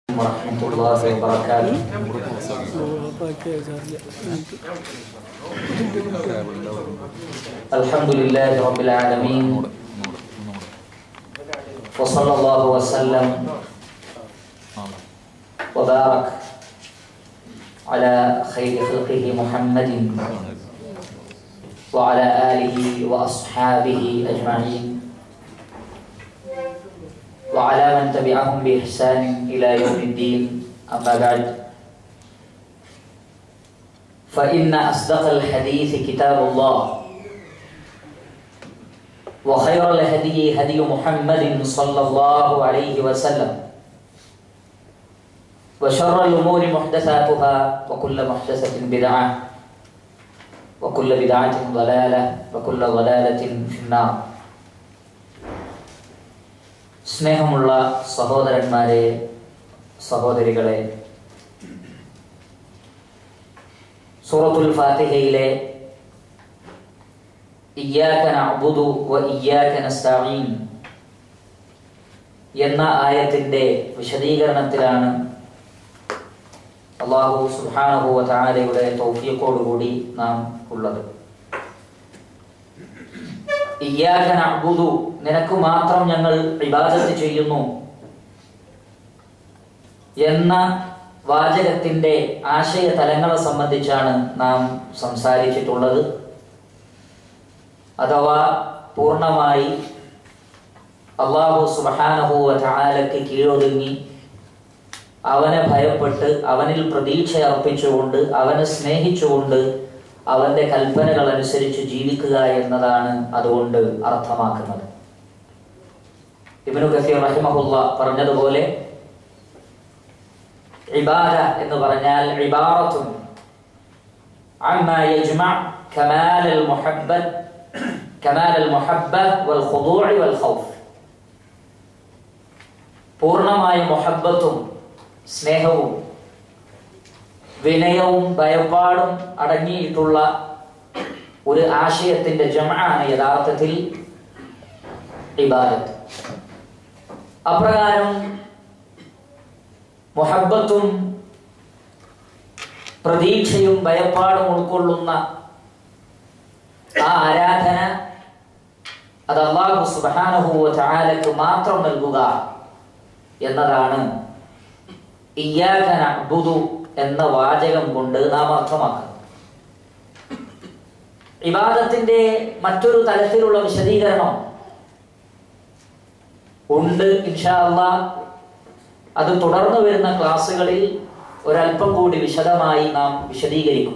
ورحمة الله وبركاته الحمد لله رب العالمين وصلى الله وسلم وبارك على خير خلقه محمد وعلى آله وأصحابه أجمعين وعلى من تبعهم بإحسان إلى يوم الدين أما بعد فإن أصدق الحديث كتاب الله وخير الهدي هدي محمد صلى الله عليه وسلم وشر الأمور محدثاتها وكل محدثة بدعة وكل بدعة ضلالة وكل ضلالة في النار സ്നേഹമുള്ള സഹോദരന്മാരെ സഹോദരികളെ സൂറത്തുൽ ഫാത്തിഹയിലെ ഇയ്യാക നഅ്ബുദു വ ഇയ്യാക നസ്തഈൻ എന്ന ആയത്തിന്റെ വിശദീകരണത്തിലാണ് അള്ളാഹു സുബ്ഹാനഹു വ തആലയുടെ തൗഫീഖോടുകൂടി നാം ഉള്ളത് ഇയ്യാക നഅ്ബുദു നിനക്ക് മാത്രം ഞങ്ങൾ ഇബാദത്ത് ചെയ്യുന്നു എന്ന വാചകത്തിന്റെ ആശയ തലങ്ങളെ സംബന്ധിച്ചാണ് നാം സംസാരിച്ചിട്ടുള്ളത് അഥവാ പൂർണ്ണമായി അള്ളാഹു സുബാനഹു വലക്ക് കീഴൊതുങ്ങി അവനെ ഭയപ്പെട്ട് അവനിൽ പ്രതീക്ഷ അർപ്പിച്ചുകൊണ്ട് അവനെ സ്നേഹിച്ചുകൊണ്ട് അവന്റെ കൽപ്പനകൾ അനുസരിച്ച് ജീവിക്കുക എന്നതാണ് അതുകൊണ്ട് അർത്ഥമാക്കുന്നത് ഇബനു കസീർ റഹിമഹുല്ല പറഞ്ഞതുപോലെ ഇബാദ എന്ന് പറഞ്ഞാൽ ഇബാറത്തുൻ عما يجمع كمال المحبة كمال المحبة والخضوع والخوف പൂർണ്ണമായ മൊഹബത്തും സ്നേഹവും വിനയവും ഭയപ്പാടും അടങ്ങിയിട്ടുള്ള ഒരു ആശയത്തിന്റെ ജമാണ് യഥാർത്ഥത്തിൽ ഇബാദത്ത് അപ്രകാരം മൊഹബത്തും പ്രതീക്ഷയും ഭയപ്പാടും ഉൾക്കൊള്ളുന്ന ആ ആരാധന അത് അള്ളാഹു സുബാനഹുവ ചാലക്ക് മാത്രം നൽകുക എന്നതാണ് ഇയ്യാകന അബുദു എന്ന വാചകം കൊണ്ട് നാം അർത്ഥമാക്കുന്നത് ഇബാദത്തിന്റെ മറ്റൊരു തലത്തിലുള്ള വിശദീകരണം ഉണ്ട് ഇൻഷാ അള്ളാ അത് തുടർന്നു വരുന്ന ക്ലാസ്സുകളിൽ ഒരല്പം കൂടി വിശദമായി നാം വിശദീകരിക്കും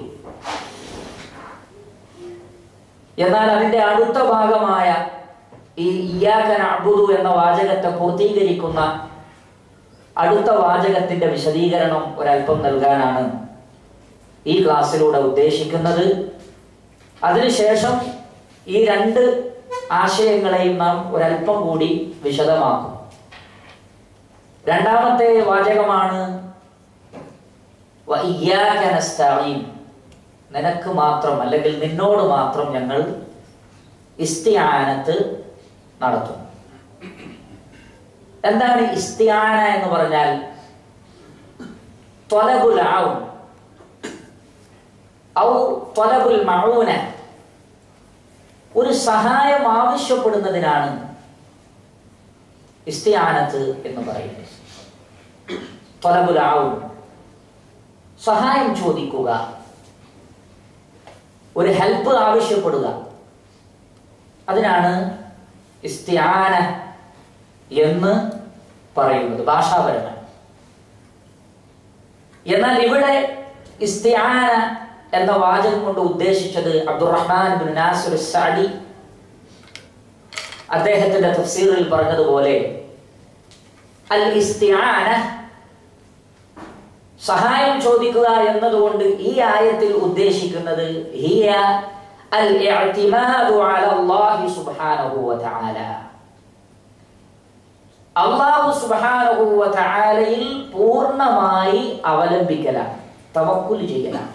എന്നാൽ അതിന്റെ അടുത്ത ഭാഗമായ ഈ ഇയാക്കൻ അബുദു എന്ന വാചകത്തെ പൂർത്തീകരിക്കുന്ന അടുത്ത വാചകത്തിന്റെ വിശദീകരണം ഒരല്പം നൽകാനാണ് ഈ ക്ലാസ്സിലൂടെ ഉദ്ദേശിക്കുന്നത് അതിനുശേഷം ഈ രണ്ട് ആശയങ്ങളെയും നാം ഒരല്പം കൂടി വിശദമാക്കും രണ്ടാമത്തെ വാചകമാണ് നിനക്ക് മാത്രം അല്ലെങ്കിൽ നിന്നോട് മാത്രം ഞങ്ങൾ ഇസ്തിയാനത്ത് നടത്തും എന്താണ് ഇസ്തിയാന എന്ന് പറഞ്ഞാൽ ത്വലബുൽ ഔൻ ഔ ത്വലബുൽ മഊന ഒരു സഹായം ആവശ്യപ്പെടുന്നതിനാണ് ഇസ്തിയാനത്ത് എന്ന് പറയുന്നത് ത്വലബുൽ ഔൻ സഹായം ചോദിക്കുക ഒരു ഹെൽപ്പ് ആവശ്യപ്പെടുക അതിനാണ് ഇസ്തിയാന എന്ന് പറയുന്നത് ഭാഷാപരമായി എന്നാൽ ഇവിടെ ഇസ്തിയാന എന്ന വാചകം കൊണ്ട് ഉദ്ദേശിച്ചത് അബ്ദുറഹ്മാൻ ബിൻ നാസുർ സാഡി അദ്ദേഹത്തിന്റെ തഫ്സീറിൽ പറഞ്ഞതുപോലെ അൽ ഇസ്തിയാന സഹായം ചോദിക്കുക എന്നതുകൊണ്ട് ഈ ആയത്തിൽ ഉദ്ദേശിക്കുന്നത് ഹിയ അൽ ഇഅ്തിമാദു അലല്ലാഹി സുബ്ഹാനഹു വതആല അള്ളാഹു സുബ്ഹാനഹു വതആലയിൽ പൂർണ്ണമായി അവലംബിക്കലാണ് തവക്കുൽ ചെയ്യലാണ്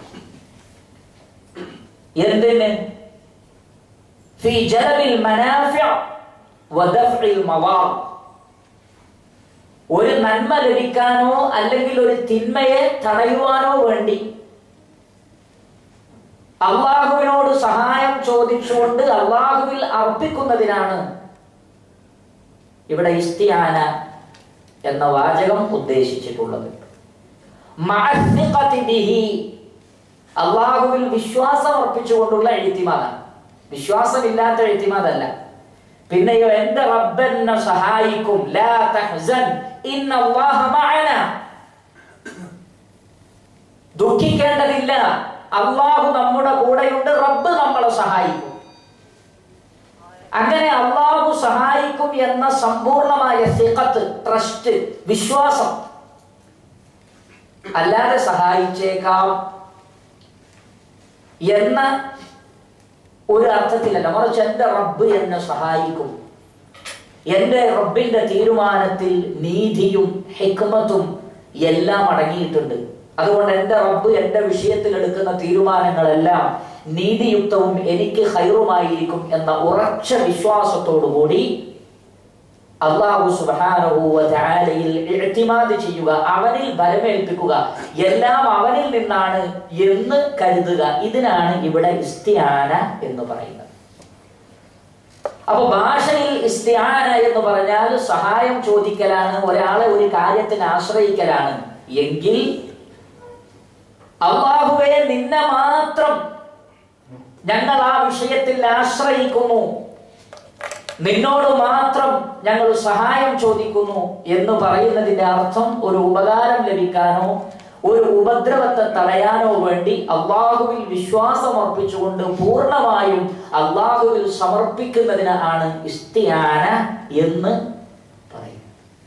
എന്തിന് في جلب المنافع ودفع المضار ഒരു നന്മ ലഭിക്കാനോ അല്ലെങ്കിൽ ഒരു തിന്മയെ തടയുവാനോ വേണ്ടി അള്ളാഹുവിനോട് സഹായം ചോദിച്ചുകൊണ്ട് അള്ളാഹുവിൽ അർപ്പിക്കുന്നതിനാണ് ഇവിടെ ഇസ്തിയാന എന്ന വാചകം ഉദ്ദേശിച്ചിട്ടുള്ളത് മഅസ്നിഖതി ബിഹി അള്ളാഹുവിൽ വിശ്വാസം അർപ്പിച്ചുകൊണ്ടുള്ള എഴുത്തിമാതാണ് വിശ്വാസമില്ലാത്ത എഴുത്തിമാതല്ല പിന്നെയോ എന്റെ റബ്ബെന്നെ സഹായിക്കും ലാ തഹ്സൻ ഇന്നല്ലാഹ മഅന ദുഃഖിക്കേണ്ടതില്ല അള്ളാഹു നമ്മുടെ കൂടെയുണ്ട് റബ്ബ് നമ്മളെ സഹായിക്കും അങ്ങനെ അള്ളാഹു സഹായിക്കും എന്ന സമ്പൂർണമായ സിഖത്ത് ട്രസ്റ്റ് വിശ്വാസം അല്ലാതെ സഹായിച്ചേക്കാം എന്ന ഒരു അർത്ഥത്തിലല്ല മറിച്ച് എന്റെ റബ്ബ് എന്നെ സഹായിക്കും എന്റെ റബ്ബിന്റെ തീരുമാനത്തിൽ നീതിയും ഹിക്മത്തും എല്ലാം അടങ്ങിയിട്ടുണ്ട് അതുകൊണ്ട് എന്റെ റബ്ബ് എന്റെ വിഷയത്തിൽ എടുക്കുന്ന തീരുമാനങ്ങളെല്ലാം നീതിയുക്തവും എനിക്ക് ഹൈറുമായിരിക്കും എന്ന ഉറച്ച വിശ്വാസത്തോടുകൂടി അള്ളാഹു സുബാനയിൽ ഇഴത്തിമാത് ചെയ്യുക അവനിൽ ബലമേൽപ്പിക്കുക എല്ലാം അവനിൽ നിന്നാണ് എന്ന് കരുതുക ഇതിനാണ് ഇവിടെ ഇസ്തിയാന എന്ന് പറയുന്നത് അപ്പൊ ഭാഷയിൽ ഇസ്തിയാന എന്ന് പറഞ്ഞാൽ സഹായം ചോദിക്കലാണ് ഒരാളെ ഒരു കാര്യത്തിന് ആശ്രയിക്കലാണ് എങ്കിൽ അള്ളാഹുവെ നിന്നെ മാത്രം ഞങ്ങൾ ആ വിഷയത്തിൽ ആശ്രയിക്കുന്നു നിന്നോട് മാത്രം ഞങ്ങൾ സഹായം ചോദിക്കുന്നു എന്ന് പറയുന്നതിന്റെ അർത്ഥം ഒരു ഉപകാരം ലഭിക്കാനോ ഒരു ഉപദ്രവത്തെ തടയാനോ വേണ്ടി അള്ളാഹുവിൽ വിശ്വാസം അർപ്പിച്ചുകൊണ്ട് പൂർണ്ണമായും അള്ളാഹുവിൽ സമർപ്പിക്കുന്നതിന് ആണ് ഇസ്തിയാന എന്ന് പറയും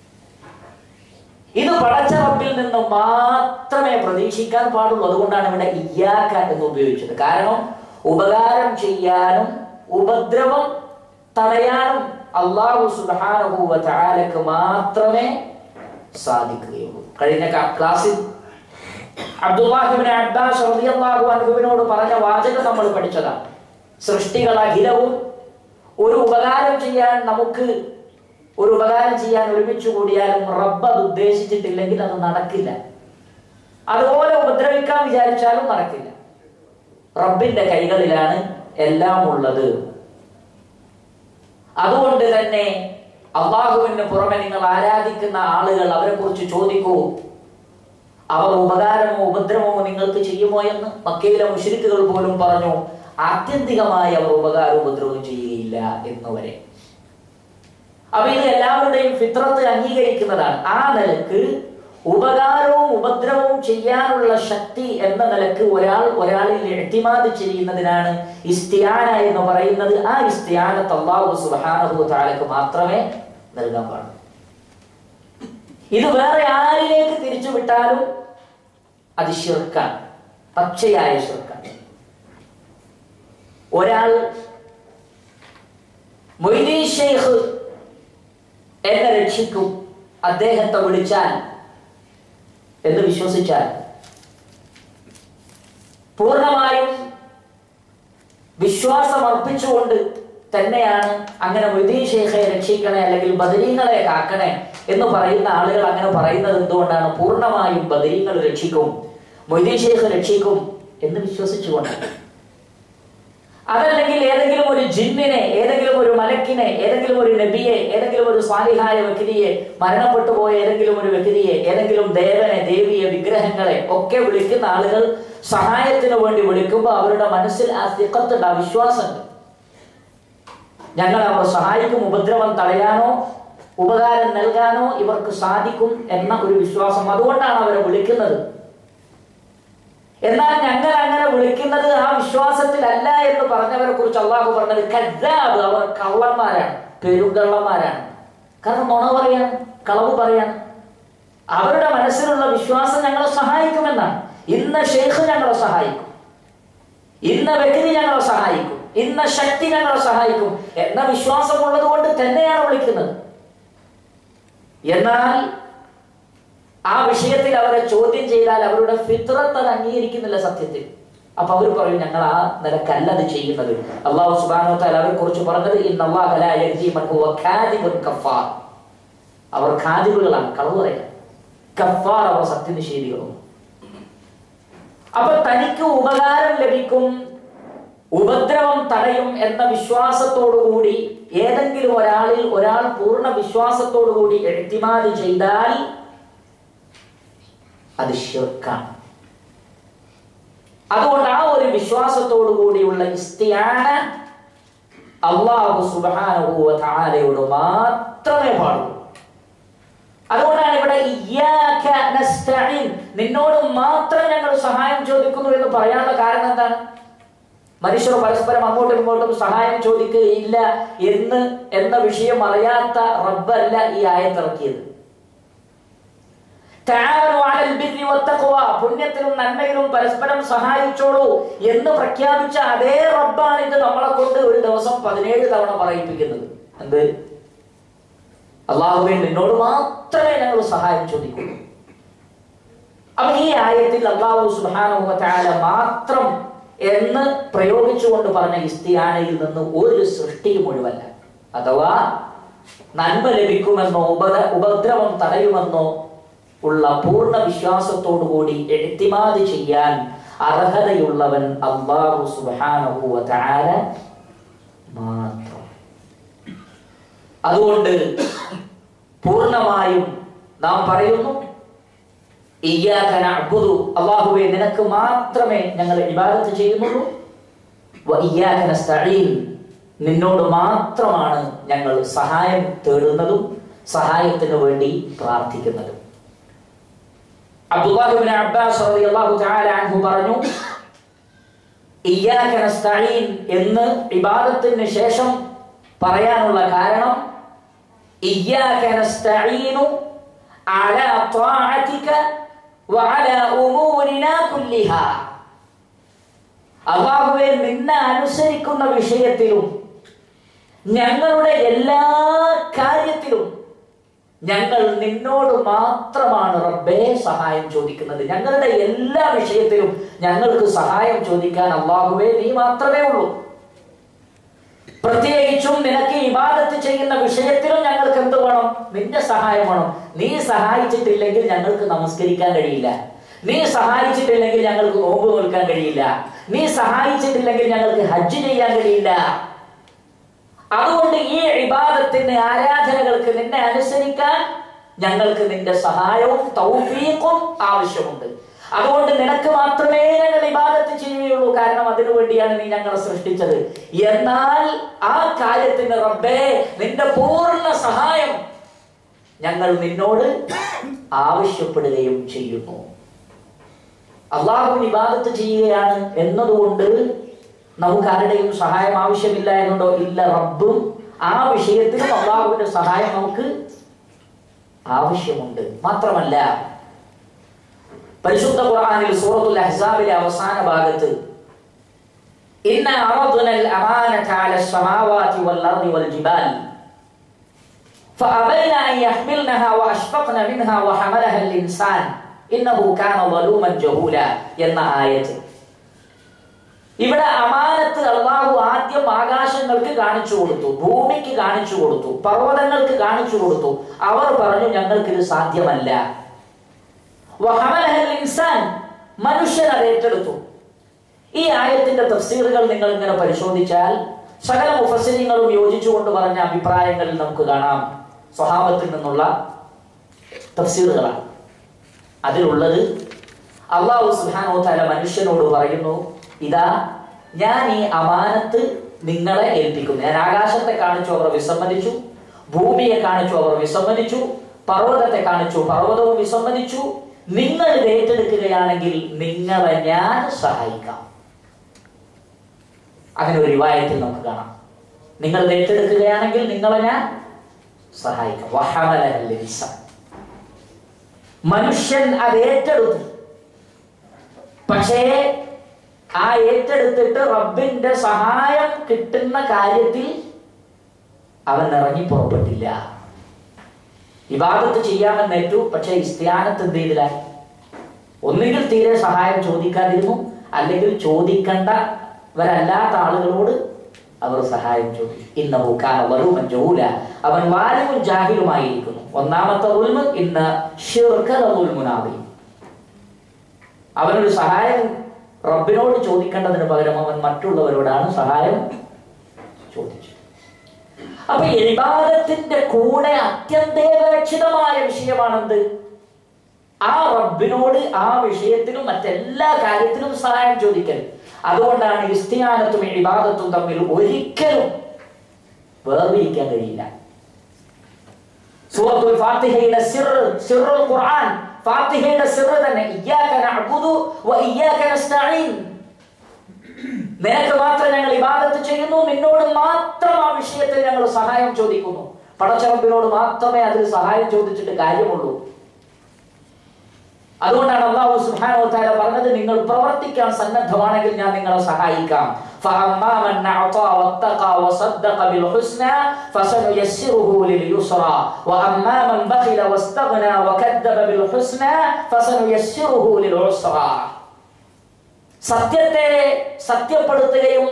ഇത് പടച്ച റബ്ബിൽ നിന്ന് മാത്രമേ പ്രതീക്ഷിക്കാൻ പാടുള്ളൂ അതുകൊണ്ടാണ് ഇവിടെ ഇയ്യാക്ക എന്ന് ഉപയോഗിച്ചത് കാരണം ഉപകാരം ചെയ്യാനും ഉപദ്രവം തടയാനും അള്ളാഹു സുബാനുഭൂവ ചാലക്ക് മാത്രമേ സാധിക്കുകയുള്ളൂ കഴിഞ്ഞ ക്ലാസ്സിൽ അബ്ദുല്ലാഹിബിൻ അബ്ബാസ് റളിയല്ലാഹു അൻഹുവിനോട് പറഞ്ഞ വാചകം നമ്മൾ പഠിച്ചതാണ് സൃഷ്ടികൾ അഖിലവും ഒരു ഉപകാരം ചെയ്യാൻ നമുക്ക് ഒരു ഉപകാരം ചെയ്യാൻ ഒരുമിച്ച് കൂടിയാലും റബ്ബ് അത് ഉദ്ദേശിച്ചിട്ടില്ലെങ്കിൽ അത് നടക്കില്ല അതുപോലെ ഉപദ്രവിക്കാൻ വിചാരിച്ചാലും നടക്കില്ല റബ്ബിന്റെ കൈകളിലാണ് എല്ലാം ഉള്ളത് അതുകൊണ്ട് തന്നെ അള്ളാഹുവിന് പുറമെ നിങ്ങൾ ആരാധിക്കുന്ന ആളുകൾ അവരെ കുറിച്ച് ചോദിക്കൂ അവർ ഉപകാരമോ ഉപദ്രവമോ നിങ്ങൾക്ക് ചെയ്യുമോ എന്ന് മക്കയിലെ മുഷരിക്കുകൾ പോലും പറഞ്ഞു ആത്യന്തികമായി അവർ ഉപകാരം ഉപദ്രവം ചെയ്യുകയില്ല എന്ന് വരെ അപ്പൊ ഇത് എല്ലാവരുടെയും ഫിത്രത്ത് അംഗീകരിക്കുന്നതാണ് ആ നിലക്ക് ഉപകാരവും ഉപദ്രവവും ചെയ്യാനുള്ള ശക്തി എന്ന നിലക്ക് ഒരാൾ ഒരാളിൽ എട്ടിമാത് ചെയ്യുന്നതിനാണ് ഇസ്തിയാന എന്ന് പറയുന്നത് ആ ഇസ്തിയാനത്ത് അള്ളാഹു സുബാനഹു താലക്ക് മാത്രമേ നൽകാൻ പാടുള്ളൂ ഇത് വേറെ ആരിലേക്ക് തിരിച്ചു വിട്ടാലും അത് ഷിർക്കാൻ പച്ചയായ ഷിർക്കാൻ ഒരാൾ മൊയ്തീൻ ഷെയ്ഖ് എന്നെ രക്ഷിക്കും അദ്ദേഹത്തെ വിളിച്ചാൽ എന്ന് വിശ്വസിച്ചാൽ പൂർണ്ണമായും വിശ്വാസം അർപ്പിച്ചുകൊണ്ട് തന്നെയാണ് അങ്ങനെ മൊയ്തീൻ ഷെയ്ഖെ രക്ഷിക്കണേ അല്ലെങ്കിൽ ബദരീങ്ങളെ കാക്കണേ എന്ന് പറയുന്ന ആളുകൾ അങ്ങനെ പറയുന്നത് എന്തുകൊണ്ടാണ് പൂർണ്ണമായും ബദരീങ്ങൾ രക്ഷിക്കും മൊയ്തീൻ ഷെയ്ഖ് രക്ഷിക്കും എന്ന് വിശ്വസിച്ചുകൊണ്ടാണ് അതല്ലെങ്കിൽ ഏതെങ്കിലും ഒരു ജിന്നിനെ ഏതെങ്കിലും ഒരു മലക്കിനെ ഏതെങ്കിലും ഒരു നബിയെ ഏതെങ്കിലും ഒരു സ്വാലിഹായ വ്യക്തിയെ മരണപ്പെട്ടു പോയ ഏതെങ്കിലും ഒരു വ്യക്തിയെ ഏതെങ്കിലും ദേവനെ ദേവിയെ വിഗ്രഹങ്ങളെ ഒക്കെ വിളിക്കുന്ന ആളുകൾ സഹായത്തിന് വേണ്ടി വിളിക്കുമ്പോൾ അവരുടെ മനസ്സിൽ ആ തിക്കത്തുണ്ട് ആ വിശ്വാസമുണ്ട് ഞങ്ങൾ അവർ സഹായിക്കും ഉപദ്രവം തടയാനോ ഉപകാരം നൽകാനോ ഇവർക്ക് സാധിക്കും എന്ന ഒരു വിശ്വാസം അതുകൊണ്ടാണ് അവരെ വിളിക്കുന്നത് എന്നാൽ ഞങ്ങൾ അങ്ങനെ വിളിക്കുന്നത് ആ വിശ്വാസത്തിലല്ല എന്ന് പറഞ്ഞവരെ കുറിച്ച് അള്ളാഹു പറഞ്ഞത് കദ്ദാബ് അവർ കള്ളന്മാരാണ് പെരുങ്കള്ളന്മാരാണ് കാരണം നുണ പറയാൻ കളവ് പറയാൻ അവരുടെ മനസ്സിലുള്ള വിശ്വാസം ഞങ്ങളെ സഹായിക്കുമെന്നാണ് ഇന്ന ഷെയ്ഖ് ഞങ്ങളെ സഹായിക്കും ഇന്ന വ്യക്തി ഞങ്ങളെ സഹായിക്കും ഇന്ന ശക്തി ഞങ്ങളെ സഹായിക്കും എന്ന വിശ്വാസമുള്ളത് കൊണ്ട് തന്നെയാണ് വിളിക്കുന്നത് എന്നാൽ ആ വിഷയത്തിൽ അവരെ ചോദ്യം ചെയ്താൽ അവരുടെ ഫിത്രത്ത് അത് അംഗീകരിക്കുന്നില്ല സത്യത്തിൽ അപ്പൊ അവർ പറയും ഞങ്ങൾ ആ നിലക്കല്ല അത് ചെയ്യുന്നത് അള്ളാഹു സുബാനോ താൽ അവരെ കുറിച്ച് പറഞ്ഞത് അവർ ഖാദിബുകളാണ് കളവ് പറയാം കഫാർ അവർ സത്യനിഷേധികളും അപ്പൊ തനിക്ക് ഉപകാരം ലഭിക്കും ഉപദ്രവം തടയും എന്ന വിശ്വാസത്തോടുകൂടി ഏതെങ്കിലും ഒരാളിൽ ഒരാൾ പൂർണ്ണ വിശ്വാസത്തോടുകൂടി എഴുത്തിമാതി ചെയ്താൽ അത് ഷിർക്കാണ് അതുകൊണ്ട് ആ ഒരു വിശ്വാസത്തോടു കൂടിയുള്ള ഇസ്തിയാന അള്ളാഹു സുബാനുഭൂവ താരയോട് മാത്രമേ പാടുള്ളൂ അതുകൊണ്ടാണ് ഇവിടെ ഇയ്യാക നസ്തഈൻ നിന്നോട് മാത്രം ഞങ്ങൾ സഹായം ചോദിക്കുന്നു എന്ന് പറയാനുള്ള കാരണം എന്താണ് മനുഷ്യർ പരസ്പരം അങ്ങോട്ടും ഇങ്ങോട്ടും സഹായം ചോദിക്കുകയില്ല എന്ന് എന്ന വിഷയം അറിയാത്ത റബ്ബല്ല ഈ ആയത്തിറക്കിയത് തആവനു അലൽ ബിർരി വത്തഖ്വ പുണ്യത്തിലും നന്മയിലും പരസ്പരം സഹായിച്ചോളൂ എന്ന് പ്രഖ്യാപിച്ച അതേ റബ്ബാണ് ഇത് നമ്മളെ കൊണ്ട് ഒരു ദിവസം പതിനേഴ് തവണ പറയിപ്പിക്കുന്നത് എന്ത് അള്ളാഹുവേ നിന്നോട് മാത്രമേ ഞങ്ങൾ സഹായം ചോദിക്കുള്ളൂ അപ്പൊ ഈ ആയത്തിൽ അള്ളാഹു സുബാനുഭവത്താല മാത്രം എന്ന് പ്രയോഗിച്ചുകൊണ്ട് പറഞ്ഞ ഇസ്തിയാനയിൽ നിന്ന് ഒരു സൃഷ്ടിയും മുഴുവല്ല അഥവാ നന്മ ലഭിക്കുമെന്നോ ഉപദ ഉപദ്രവം തടയുമെന്നോ ഉള്ള പൂർണ്ണ വിശ്വാസത്തോടു കൂടി എഴുത്തിമാത് ചെയ്യാൻ അർഹതയുള്ളവൻ അള്ളാഹു സുബാനുഭവത്താല മാത്രം അതുകൊണ്ട് പൂർണ്ണമായും നാം പറയുന്നു ഇയ്യാക നഅ്ബുദു അല്ലാഹുവേ നിനക്ക് മാത്രമേ ഞങ്ങൾ ഇബാദത്ത് ചെയ്യുന്നുള്ളൂ വ ഇയ്യാക നസ്തഈൻ നിന്നോട് മാത്രമാണ് ഞങ്ങൾ സഹായം തേടുന്നതും സഹായത്തിന് വേണ്ടി പ്രാർത്ഥിക്കുന്നതും അബ്ദുല്ലാഹി ഇബ്നു അബ്ബാസ് റളിയല്ലാഹു തആല അൻഹു പറഞ്ഞു ഇയ്യാക നസ്തഈൻ എന്ന് ഇബാദത്തിന് ശേഷം പറയാനുള്ള കാരണം ഇയ്യാക നസ്തഈനു അലാ ത്വാഅതിക വഅലാ ഉമൂരിനാ കുല്ലിഹാ അല്ലാഹുവേ നിന്നെ അനുസരിക്കുന്ന വിഷയത്തിലും ഞങ്ങളുടെ എല്ലാ കാര്യത്തിലും ഞങ്ങൾ നിന്നോട് മാത്രമാണ് റബ്ബേ സഹായം ചോദിക്കുന്നത് ഞങ്ങളുടെ എല്ലാ വിഷയത്തിലും ഞങ്ങൾക്ക് സഹായം ചോദിക്കാൻ അള്ളാഹുവേ നീ മാത്രമേ ഉള്ളൂ പ്രത്യേകിച്ചും നിനക്ക് ഇബാദത്ത് ചെയ്യുന്ന വിഷയത്തിലും ഞങ്ങൾക്ക് എന്ത് വേണം നിന്റെ സഹായം വേണം നീ സഹായിച്ചിട്ടില്ലെങ്കിൽ ഞങ്ങൾക്ക് നമസ്കരിക്കാൻ കഴിയില്ല നീ സഹായിച്ചിട്ടില്ലെങ്കിൽ ഞങ്ങൾക്ക് നോമ്പ് നോൽക്കാൻ കഴിയില്ല നീ സഹായിച്ചിട്ടില്ലെങ്കിൽ ഞങ്ങൾക്ക് ഹജ്ജ് ചെയ്യാൻ കഴിയില്ല അതുകൊണ്ട് ഈ ഇബാദത്തിന് ആരാധനകൾക്ക് നിന്നെ അനുസരിക്കാൻ ഞങ്ങൾക്ക് നിന്റെ സഹായവും തൗഫീഖും ആവശ്യമുണ്ട് അതുകൊണ്ട് നിനക്ക് മാത്രമേ ഞങ്ങൾ ഇബാദത്ത് ചെയ്യുകയുള്ളൂ കാരണം അതിനു വേണ്ടിയാണ് നീ ഞങ്ങളെ സൃഷ്ടിച്ചത് എന്നാൽ ആ കാര്യത്തിന് റബ്ബേ നിന്റെ പൂർണ്ണ സഹായം ഞങ്ങൾ നിന്നോട് ആവശ്യപ്പെടുകയും ചെയ്യുന്നു അള്ളാഹു ഇബാദത്ത് ചെയ്യുകയാണ് എന്നതുകൊണ്ട് നമുക്ക് ആരുടെയും സഹായം ആവശ്യമില്ല എന്നുണ്ടോ ഇല്ല റബ്ബും ആ വിഷയത്തിലും അള്ളാഹുവിന്റെ സഹായം നമുക്ക് ആവശ്യമുണ്ട് മാത്രമല്ല പരിശുദ്ധ ഖുർആനിൽ സൂറത്തുൽ അഹ്സാബിലെ അവസാന ഭാഗത്ത് ഇന്ന അറദ്ന الأمانة على السماوات والأرض والجبال فأبين أن يحملنها وأشفقن منها وحملها الإنسان إنه كان ظلوما جهولا എന്ന ആയത്ത് ഇവിടെ അമാനത്ത് അള്ളാഹു ആദ്യം ആകാശങ്ങൾക്ക് കാണിച്ചു കൊടുത്തു ഭൂമിക്ക് കാണിച്ചു കൊടുത്തു പർവ്വതങ്ങൾക്ക് കാണിച്ചു കൊടുത്തു അവർ പറഞ്ഞു ഞങ്ങൾക്ക് ഇത് സാധ്യമല്ല വഹമലഹൽ ഇൻസാൻ മനുഷ്യൻ അത് ഏറ്റെടുത്തു ഈ ആയത്തിന്റെ തഫ്സീറുകൾ നിങ്ങൾ ഇങ്ങനെ പരിശോധിച്ചാൽ സകല മുഫസ്സിരിങ്ങളും യോജിച്ചുകൊണ്ട് പറഞ്ഞ അഭിപ്രായങ്ങളിൽ നമുക്ക് കാണാം സ്വഭാവത്തിൽ നിന്നുള്ള തഫ്സീറുകളാണ് അതിലുള്ളത് അള്ളാഹു സുഹാനോ തല മനുഷ്യനോട് പറയുന്നു ഇതാ ഞാൻ ഈ അമാനത്ത് നിങ്ങളെ ഏൽപ്പിക്കുന്നു ഞാൻ ആകാശത്തെ കാണിച്ചു അവർ വിസമ്മതിച്ചു ഭൂമിയെ കാണിച്ചു അവർ വിസമ്മതിച്ചു പർവ്വതത്തെ കാണിച്ചു പർവ്വതവും വിസമ്മതിച്ചു നിങ്ങൾ ഇത് ഏറ്റെടുക്കുകയാണെങ്കിൽ നിങ്ങളെ ഞാൻ സഹായിക്കാം അങ്ങനെ ഒരു റിവായത്തിൽ നമുക്ക് കാണാം നിങ്ങൾ ഇത് ഏറ്റെടുക്കുകയാണെങ്കിൽ നിങ്ങളെ ഞാൻ സഹായിക്കാം വഹമലഹൽ ഇൻസാൻ. മനുഷ്യൻ അത് ഏറ്റെടുത്തു പക്ഷേ ആ ഏറ്റെടുത്തിട്ട് റബ്ബിന്റെ സഹായം കിട്ടുന്ന കാര്യത്തിൽ അവൻ ഇറങ്ങി പുറപ്പെട്ടില്ല ഇബാദത്ത് ചെയ്യാമെന്ന് ഏറ്റു പക്ഷേ ഇസ്ത്യാനത്ത് എന്ത് ചെയ്തില്ല ഒന്നുകിൽ തീരെ സഹായം ചോദിക്കാതിരുന്നു അല്ലെങ്കിൽ ചോദിക്കേണ്ടവരല്ലാത്ത ആളുകളോട് അവർ സഹായം ചോദിച്ചു ഇന്ന വറുമൻ ജഹൂല അവൻ വാലിമും ജാഹിലുമായിരിക്കുന്നു ഒന്നാമത്തെ ഉൽമ് ഇന്ന് ഷിർക്കുനാവി അവനൊരു സഹായം റബ്ബിനോട് ചോദിക്കേണ്ടതിന് പകരം അവൻ മറ്റുള്ളവരോടാണ് സഹായം ചോദിച്ചത് അപ്പൊ ഇബാദത്തിന്റെ കൂടെ അത്യന്തേപേക്ഷിതമായ വിഷയമാണെന്ത് ആ റബ്ബിനോട് ആ വിഷയത്തിലും മറ്റെല്ലാ കാര്യത്തിലും സഹായം ചോദിക്കൽ അതുകൊണ്ടാണ് ഇസ്തിയാനത്തും ഇബാദത്തും തമ്മിൽ ഒരിക്കലും വേർതിരിക്കാൻ കഴിയില്ല സൂറത്തുൽ ഫാത്തിഹയുടെ സിർ സിറുൽ ഖുർആൻ ഫാത്തിഹയുടെ സിർ തന്നെ ഇയ്യാക നഅ്ബുദു വ ഇയ്യാക നസ്തഈൻ നിനക്ക് മാത്രം ഞങ്ങൾ ഇബാദത്ത് ചെയ്യുന്നു നിന്നോട് മാത്രം ആ വിഷയത്തിൽ ഞങ്ങൾ സഹായം ചോദിക്കുന്നു പടച്ചറപ്പിനോട് മാത്രമേ അതിൽ സഹായം ചോദിച്ചിട്ട് കാര്യമുള്ളൂ അതുകൊണ്ടാണ് അള്ളാഹു സുബ്ഹാനഹു വതആല പറഞ്ഞത് നിങ്ങൾ പ്രവർത്തിക്കാൻ സന്നദ്ധമാണെങ്കിൽ ഞാൻ നിങ്ങളെ സഹായിക്കാം فأما من أعطى واتقى وصدق بالحسنى فسنيسره لليسرى وأما من بخل واستغنى وكذب بالحسنى فسنيسره للعسرى സത്യത്തെ സത്യപ്പെടുത്തുകയും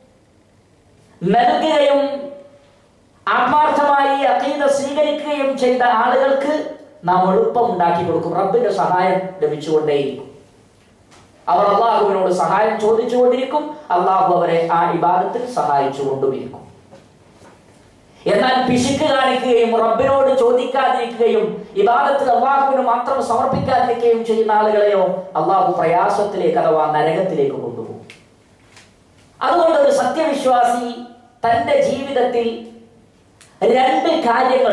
നൽകുകയും ആത്മാർത്ഥമായി അഖീദ സ്വീകരിക്കുകയും ചെയ്ത ആളുകൾക്ക് നാം എളുപ്പം ഉണ്ടാക്കി കൊടുക്കും റബ്ബിന്റെ സഹായം ലഭിച്ചുകൊണ്ടേയിരിക്കും അവർ അള്ളാഹുവിനോട് സഹായം ചോദിച്ചുകൊണ്ടിരിക്കും അള്ളാഹു അവരെ ആ ഇബാദത്തിൽ സഹായിച്ചുകൊണ്ടുമിരിക്കും എന്നാൽ പിശുക്ക് കാണിക്കുകയും റബ്ബിനോട് ചോദിക്കാതിരിക്കുകയും ഇബാദത്തിൽ അള്ളാഹുവിന് മാത്രം സമർപ്പിക്കാതിരിക്കുകയും ചെയ്യുന്ന ആളുകളെയോ അള്ളാഹു പ്രയാസത്തിലേക്ക് അഥവാ നരകത്തിലേക്ക് കൊണ്ടുപോകും അതുകൊണ്ട് ഒരു സത്യവിശ്വാസി തന്റെ ജീവിതത്തിൽ രണ്ട് കാര്യങ്ങൾ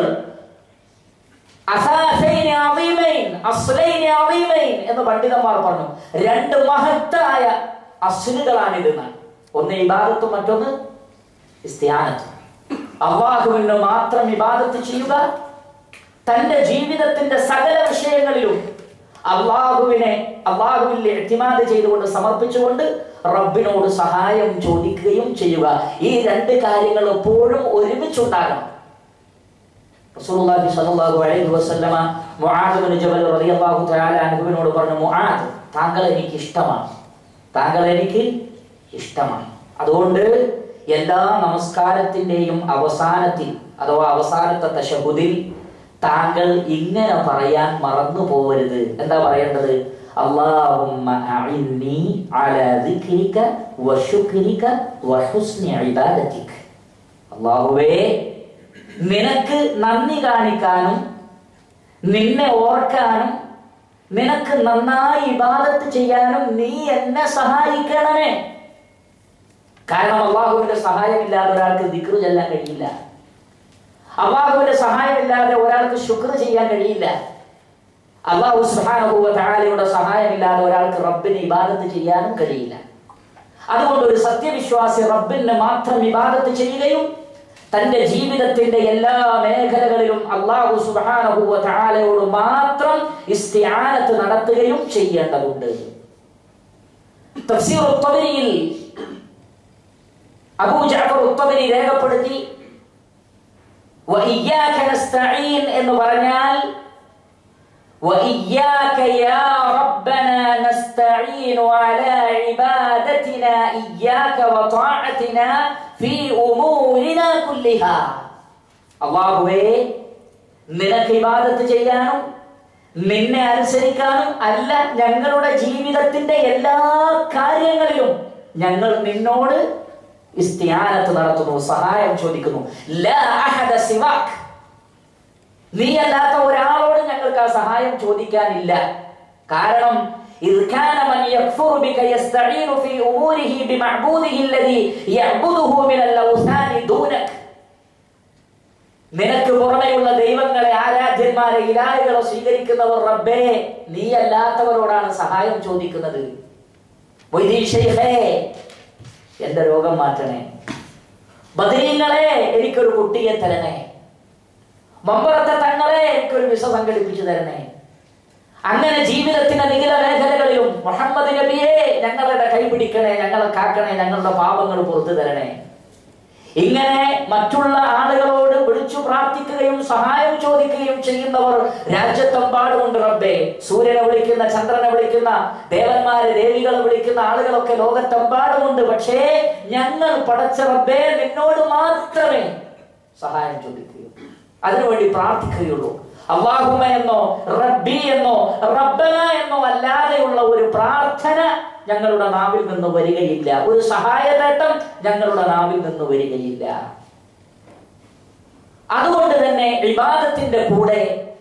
അസാസൈനി അളീമൈൻ, അസ്ലൈനി അളീമൈൻ എന്ന് പണ്ഡിതന്മാർ പറഞ്ഞു രണ്ട് മഹത്തായ അസ്ലുകളാണിതെന്നാണ് ഒന്ന് ഇബാദത്തും മറ്റൊന്ന് ഇസ്തിയാനത്തും അള്ളാഹുവിന് മാത്രം ഇബാദത്ത് ചെയ്യുക തന്റെ ജീവിതത്തിന്റെ സകല വിഷയങ്ങളിലും അള്ളാഹുവിനെ അള്ളാഹുവിൽ എത്തിമാത് ചെയ്തുകൊണ്ട് സമർപ്പിച്ചുകൊണ്ട് റബ്ബിനോട് സഹായം ചോദിക്കുകയും ചെയ്യുക ഈ രണ്ട് കാര്യങ്ങൾ എപ്പോഴും ഒരുമിച്ചുണ്ടാകണം റസൂലുള്ളാഹി സ്വല്ലല്ലാഹു അലൈഹി വസല്ലമ മുആദ് ബിൻ ജബൽ റളിയല്ലാഹു തആല അൻഹുവിനോട് പറഞ്ഞു മുആദ് താങ്കൾ എനിക്ക് ഇഷ്ടമാണ് താങ്കൾ എനിക്ക് ഇഷ്ടമാണ് അതുകൊണ്ട് എല്ലാ നമസ്കാരത്തിന്റെയും അവസാനത്തിൽ അഥവാ അവസാനത്തെ തശഹുദിൽ താങ്കൾ ഇങ്ങനെ പറയാൻ മറന്നു പോകരുത് എന്താ പറയേണ്ടത് അല്ലാഹുമ്മ അഇന്നി അലാ ദിക്രിക വശുക്രിക വഹുസ്നി ഇബാദതിക അല്ലാഹുവേ നിനക്ക് നന്ദി കാണിക്കാനും നിന്നെ ഓർക്കാനും നിനക്ക് നന്നായി ഇബാദത്ത് ചെയ്യാനും നീ എന്നെ സഹായിക്കണമേ കാരണം അള്ളാഹുവിന്റെ സഹായമില്ലാതെ ഒരാൾക്ക് ദിക്റ് ചെല്ലാൻ കഴിയില്ല അള്ളാഹുവിന്റെ സഹായമില്ലാതെ ഒരാൾക്ക് ശുക്ർ ചെയ്യാൻ കഴിയില്ല അള്ളാഹു സുഹാനുഭവ താലയുടെ സഹായമില്ലാതെ ഒരാൾക്ക് റബ്ബിന് ഇബാദത്ത് ചെയ്യാനും കഴിയില്ല അതുകൊണ്ട് ഒരു സത്യവിശ്വാസി റബ്ബിന് മാത്രം ഇബാദത്ത് ചെയ്യുകയും തന്റെ ജീവിതത്തിന്റെ എല്ലാ മേഖലകളിലും അള്ളാഹു സുബാനഹുവ താലയോട് മാത്രം ഇസ്തിയാനത്ത് നടത്തുകയും ചെയ്യേണ്ടതുണ്ട് തഫ്സീർ ഉത്തബരിയിൽ അബൂ ജഅഫർ ഉത്തബരി രേഖപ്പെടുത്തി വഇയ്യാക നസ്തഈൻ എന്ന് പറഞ്ഞാൽ وإياك يا ربنا نستعين على عبادتنا إياك وطاعتنا في أمورنا كلها അള്ളാഹുവേ നിനക്ക് ഇബാദത്ത് ചെയ്യാനും നിന്നെ അനുസരിക്കാനും അല്ല ഞങ്ങളുടെ ജീവിതത്തിന്റെ എല്ലാ കാര്യങ്ങളിലും ഞങ്ങൾ നിന്നോട് ഇസ്തിയാനത്ത് നടത്തുന്നു സഹായം ചോദിക്കുന്നു ലാ അഹദ സിവാക് നീ അല്ലാത്ത ഒരാളോട് ഞങ്ങൾക്ക് ആ സഹായം ചോദിക്കാനില്ല കാരണം إذ كان من يكفر بك يستعين في أموره بمعبوده الذي يعبده من الأوثان دونك നിനക്ക് പുറമെയുള്ള ദൈവങ്ങളെ ആരാധ്യന്മാരെ ഇലാഹികളെ സ്വീകരിക്കുന്നവർ റബ്ബേ നീ അല്ലാത്തവരോടാണ് സഹായം ചോദിക്കുന്നത് മൊയ്തീൻ ഷെയ്ഖേ എന്റെ രോഗം മാറ്റണേ ബദരീങ്ങളെ എനിക്കൊരു കുട്ടിയെ തരണേ മമ്പറത്തെ തങ്ങളെ എനിക്കൊരു വിസ സംഘടിപ്പിച്ചു തരണേ അങ്ങനെ ജീവിതത്തിന്റെ നികില മേഖലകളിലും മുഹമ്മദ് നബിയെ ഞങ്ങളുടെ കൈ പിടിക്കണേ ഞങ്ങളെ കാക്കണേ ഞങ്ങളുടെ പാപങ്ങൾ പുറത്തു തരണേ ഇങ്ങനെ മറ്റുള്ള ആളുകളോട് വിളിച്ചു പ്രാർത്ഥിക്കുകയും സഹായം ചോദിക്കുകയും ചെയ്യുന്നവർ രാജ്യത്തെമ്പാടുമുണ്ട് റബ്ബേ സൂര്യനെ വിളിക്കുന്ന ചന്ദ്രനെ വിളിക്കുന്ന ദേവന്മാരെ ദേവികളെ വിളിക്കുന്ന ആളുകളൊക്കെ ലോകത്തെമ്പാടുമുണ്ട് പക്ഷേ ഞങ്ങൾ പടച്ച റബ്ബേ നിന്നോട് മാത്രമേ സഹായം ചോദിക്കുകയുള്ളൂ അതിനുവേണ്ടി പ്രാർത്ഥിക്കുകയുള്ളൂ അള്ളാഹുമ എന്നോ റബ്ബി എന്നോ റബ്ബന എന്നോ അല്ലാതെയുള്ള ഒരു പ്രാർത്ഥന ഞങ്ങളുടെ നാവിൽ നിന്ന് വരികയില്ല ഒരു സഹായതേട്ടം ഞങ്ങളുടെ നാവിൽ നിന്ന് വരികയില്ല അതുകൊണ്ട് തന്നെ വിവാദത്തിന്റെ കൂടെ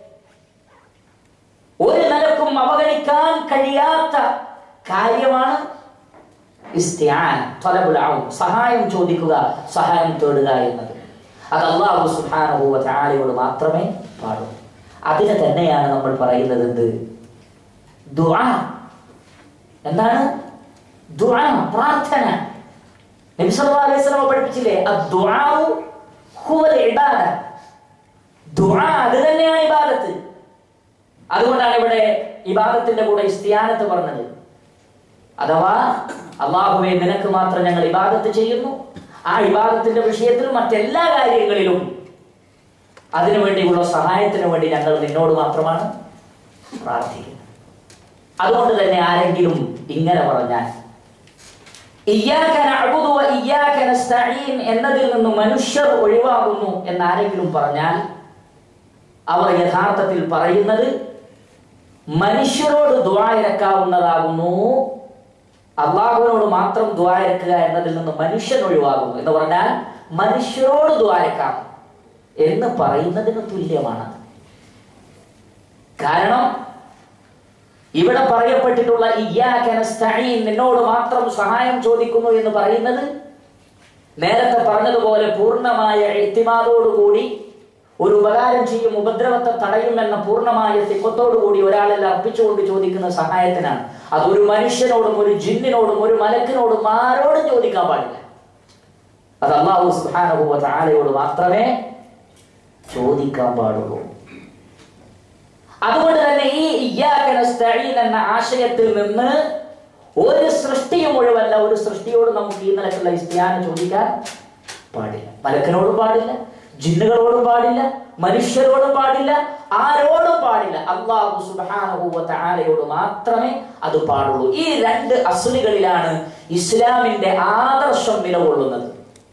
ഒരു നിലക്കും അവഗണിക്കാൻ കഴിയാത്ത കാര്യമാണ് ഇസ്തിആൻ, ത്വലബുൽ ഔൻ, സഹായം ചോദിക്കുക സഹായം തേടുക എന്നത് അത് അള്ളാഹു സുബ്ഹാനഹു വ തആലയോട് മാത്രമേ പാടൂ അതിന് തന്നെയാണ് നമ്മൾ പറയുന്നത് എന്ത് ദുആ എന്താണ് ദുആ പ്രാർത്ഥന നബി സല്ലല്ലാഹു അലൈഹി വസല്ലം പഠിപ്പിച്ചില്ലേ അദ്ദുആഉ ഹുവൽ ഇബാദ ദുആ അത് തന്നെയാണ് ഇബാദത്ത് അതുകൊണ്ടാണ് ഇവിടെ ഇബാദത്തിന്റെ കൂടെ ഇസ്തിയാനത്ത് പറഞ്ഞത് അഥവാ അള്ളാഹുവെ നിനക്ക് മാത്രം ഞങ്ങൾ ഇബാദത്ത് ചെയ്യുന്നു ആ ഇബാദത്തിന്റെ വിഷയത്തിൽ മറ്റെല്ലാ കാര്യങ്ങളിലും അതിനു വേണ്ടിയുള്ള സഹായത്തിന് വേണ്ടി ഞങ്ങൾ നിന്നോട് മാത്രമാണ് പ്രാർത്ഥിക്കുന്നത് അതുകൊണ്ട് തന്നെ ആരെങ്കിലും ഇങ്ങനെ പറഞ്ഞാൽ ഇയ്യാക നഅ്ബുദു വ ഇയ്യാക നസ്തഈൻ എന്നതിൽ നിന്ന് മനുഷ്യർ ഒഴിവാകുന്നു എന്ന് ആരെങ്കിലും പറഞ്ഞാൽ അവർ യഥാർത്ഥത്തിൽ പറയുന്നത് മനുഷ്യരോട് ദ്വായിരക്കാവുന്നതാകുന്നു അള്ളാഹുവിനോട് മാത്രം ദ്വാരക്കുക എന്നതിൽ നിന്ന് മനുഷ്യൻ ഒഴിവാകുന്നു എന്ന് പറഞ്ഞാൽ മനുഷ്യരോട് ദ്വാരക്കാം എന്ന് പറയുന്നതിന് തുല്യമാണ് കാരണം ഇവിടെ പറയപ്പെട്ടിട്ടുള്ള ഇയ്യാക നസ്തഈൻ നിന്നോട് മാത്രം സഹായം ചോദിക്കുന്നു എന്ന് പറയുന്നത് നേരത്തെ പറഞ്ഞതുപോലെ പൂർണ്ണമായ എത്തിമാതോടുകൂടി ഒരു ഉപകാരം ചെയ്യും ഉപദ്രവത്തെ തടയുമെന്ന പൂർണ്ണമായ തിക്കത്തോടുകൂടി ഒരാളിൽ അർപ്പിച്ചുകൊണ്ട് ചോദിക്കുന്ന സഹായത്തിനാണ് അതൊരു മനുഷ്യനോടും ഒരു ജിന്നിനോടും ഒരു മലക്കിനോടും ആരോടും ചോദിക്കാൻ പാടില്ല അത് അള്ളാഹു സുബ്ഹാനഹു വ തആലയോട് മാത്രമേ ചോദിക്കാൻ പാടുള്ളൂ അതുകൊണ്ട് തന്നെ ഈ ഇയ്യാക നസ്തഈൻ എന്ന ആശയത്തിൽ നിന്ന് ഒരു സൃഷ്ടിയും മുഴുവല്ല ഒരു സൃഷ്ടിയോട് നമുക്ക് ഈ നിലക്കുള്ള ഇസ്തിയാന ചോദിക്കാൻ പാടില്ല മലക്കിനോടും പാടില്ല ജിന്നുകളോടും പാടില്ല മനുഷ്യരോടും പാടില്ല ആരോടും പാടില്ല അള്ളാഹു സുബ്ഹാനഹു വ തആലയോട് മാത്രമേ അത് പാടുള്ളൂ ഈ രണ്ട് അസുലികളിലാണ് ഇസ്ലാമിന്റെ ആദർശം നിലകൊള്ളുന്നത്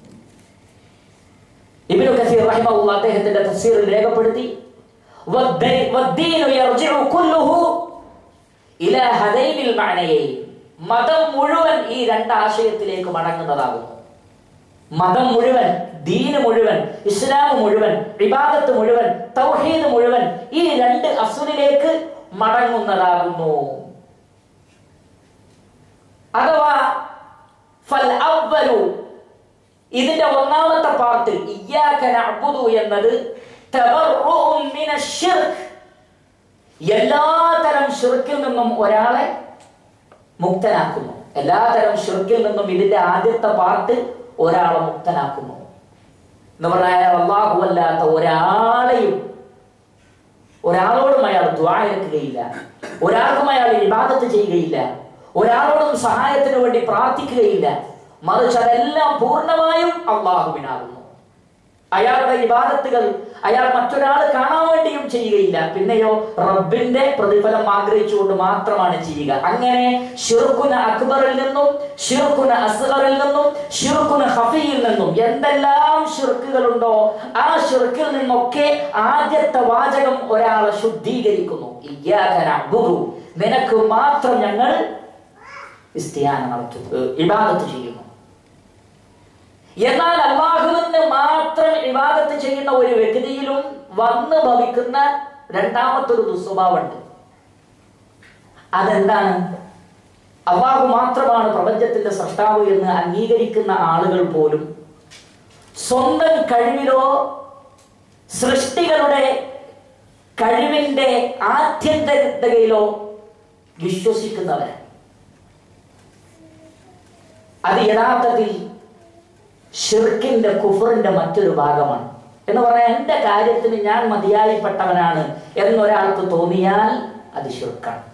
ഇബ്നു കസീർ റഹിമഹുല്ലാഹ് അദ്ദേഹത്തിന്റെ തഫ്സീറിൽ രേഖപ്പെടുത്തി "വദ്ദൈ- വദ്ദീനു യർജിഉ കുല്ലുഹു ഇലാ ഹദൈനിൽ മഅനയൈൻ." മതം മുഴുവൻ ഈ രണ്ട് ആശയത്തിലേക്ക് മടങ്ങുന്നതാകുന്നു മതം മുഴുവൻ ദീന് മുഴുവൻ ഇസ്ലാം മുഴുവൻ ഇബാദത്ത് മുഴുവൻ തൗഹീദ് മുഴുവൻ ഈ രണ്ട് അസുലിലേക്ക് മടങ്ങുന്നതാകുന്നു അഥവാ ഫൽ അവ്വലു ഇതിന്റെ ഒന്നാമത്തെ പാർട്ടിൽ ഇയ്യാക നഅ്ബുദു എന്നത് തബർറുഉം മിനശ്ശിർക്ക് എല്ലാതരം ഷിർക്കിൽ നിന്നും ഒരാളെ മുക്തനാക്കുന്നു എല്ലാതരം ഷിർക്കിൽ നിന്നും ഇതിന്റെ ആദ്യത്തെ പാർട്ട് ഒരാളെ മുക്തനാക്കുന്നു എന്ന് പറഞ്ഞാൽ അള്ളാഹു അല്ലാത്ത ഒരാളെയും ഒരാളോടും അയാൾ ദ്വാരക്കുകയില്ല ഒരാൾക്കും അയാൾ ഇബാദത്ത് ചെയ്യുകയില്ല ഒരാളോടും സഹായത്തിന് വേണ്ടി പ്രാർത്ഥിക്കുകയില്ല മറിച്ച് അതെല്ലാം പൂർണ്ണമായും അള്ളാഹുവിനാകുന്നു അയാളുടെ ഇബാദത്തുകൾ അയാൾ മറ്റൊരാൾ കാണാൻ വേണ്ടിയും ചെയ്യുകയില്ല പിന്നെയോ റബ്ബിന്റെ പ്രതിഫലം ആഗ്രഹിച്ചുകൊണ്ട് മാത്രമാണ് ചെയ്യുക അങ്ങനെ ഷിർക്കുന അക്ബറിൽ നിന്നും ഷിർക്കുന അസ്ഗറിൽ നിന്നും ഷിർക്കുന ഹഫിയിൽ നിന്നും എന്തെല്ലാം ഷിർക്കുകളുണ്ടോ ആ ഷിർക്കിൽ നിന്നൊക്കെ ആദ്യത്തെ വാചകം ഒരാളെ ശുദ്ധീകരിക്കുന്നു ഇയ്യാക നഅ്ബുദു. നിനക്ക് മാത്രം ഞങ്ങൾ ഇസ്തിയാന നടത്തുന്നു ഇബാദത്ത് ചെയ്യുന്നു എന്നാൽ അള്ളാഹുവിന് മാത്രം ഇബാദത്ത് ചെയ്യുന്ന ഒരു വ്യക്തിയിലും വന്ന് ഭവിക്കുന്ന രണ്ടാമത്തൊരു ദുസ്വഭാവമുണ്ട് അതെന്താണ് അള്ളാഹു മാത്രമാണ് പ്രപഞ്ചത്തിന്റെ സൃഷ്ടാവ് എന്ന് അംഗീകരിക്കുന്ന ആളുകൾ പോലും സ്വന്തം കഴിവിലോ സൃഷ്ടികളുടെ കഴിവിന്റെ ആത്യന്തികതയിലോ വിശ്വസിക്കുന്നവരാണ് അത് യഥാർത്ഥത്തിൽ ഷിർക്കിന്റെ കുഫറിന്റെ മറ്റൊരു ഭാഗമാണ് എന്ന് പറയാൻ എന്റെ കാര്യത്തിന് ഞാൻ മതിയായിപ്പെട്ടവനാണ് എന്നൊരാൾക്ക് തോന്നിയാൽ അത് ഷിർക്കാണ്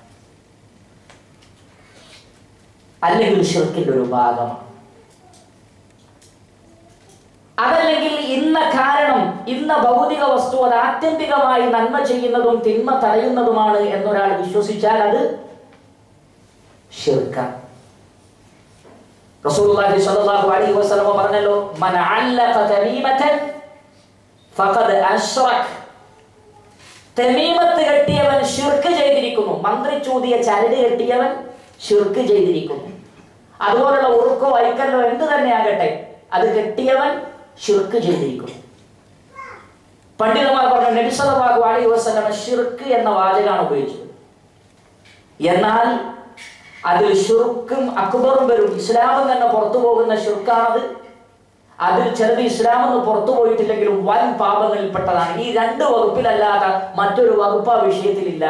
അല്ലെങ്കിൽ ഷിർക്കിന്റെ ഒരു ഭാഗമാണ് അതല്ലെങ്കിൽ ഇന്ന കാരണം ഇന്ന ഭൗതിക വസ്തു അത് ആത്യന്തികമായി നന്മ ചെയ്യുന്നതും തിന്മ തടയുന്നതുമാണ് എന്നൊരാൾ വിശ്വസിച്ചാൽ അത് ഷിർക്കാണ് റസൂലുള്ളാഹി സ്വല്ലല്ലാഹു അലൈഹി വസല്ലം പറഞ്ഞല്ലോ മൻ അല്ലഖ തമീമതൻ ഫഖദ് അശ്റക് തമീമത്ത് കെട്ടിയവൻ ഷിർക്ക് ചെയ്തിരിക്കുന്നു മന്ത്രിച്ചൂതിയ ചരട് കെട്ടിയവൻ ഷിർക്ക് ചെയ്തിരിക്കുന്നു അതുപോലുള്ള ഉറുക്കോ വൈക്കല്ലോ എന്ത് തന്നെ ആകട്ടെ അത് കെട്ടിയവൻ ഷിർക്ക് ചെയ്തിരിക്കുന്നു പണ്ഡിതന്മാർ പറഞ്ഞു നബി സല്ലല്ലാഹു അലൈഹി വസല്ലം ഷിർക്ക് എന്ന വാചകമാണ് ഉപയോഗിച്ചത് എന്നാൽ അതിൽ ഷിർക്കും അക്ബറും വരും ഇസ്ലാമിൽ തന്നെ പുറത്തു പോകുന്ന ഷിർക്കാണത് അതിൽ ചിലത് ഇസ്ലാം എന്ന് പുറത്തു പോയിട്ടില്ലെങ്കിലും വൻ പാപങ്ങളിൽപ്പെട്ടതാണ് ഈ രണ്ട് വകുപ്പിലല്ലാത്ത മറ്റൊരു വകുപ്പ് ആ വിഷയത്തിലില്ല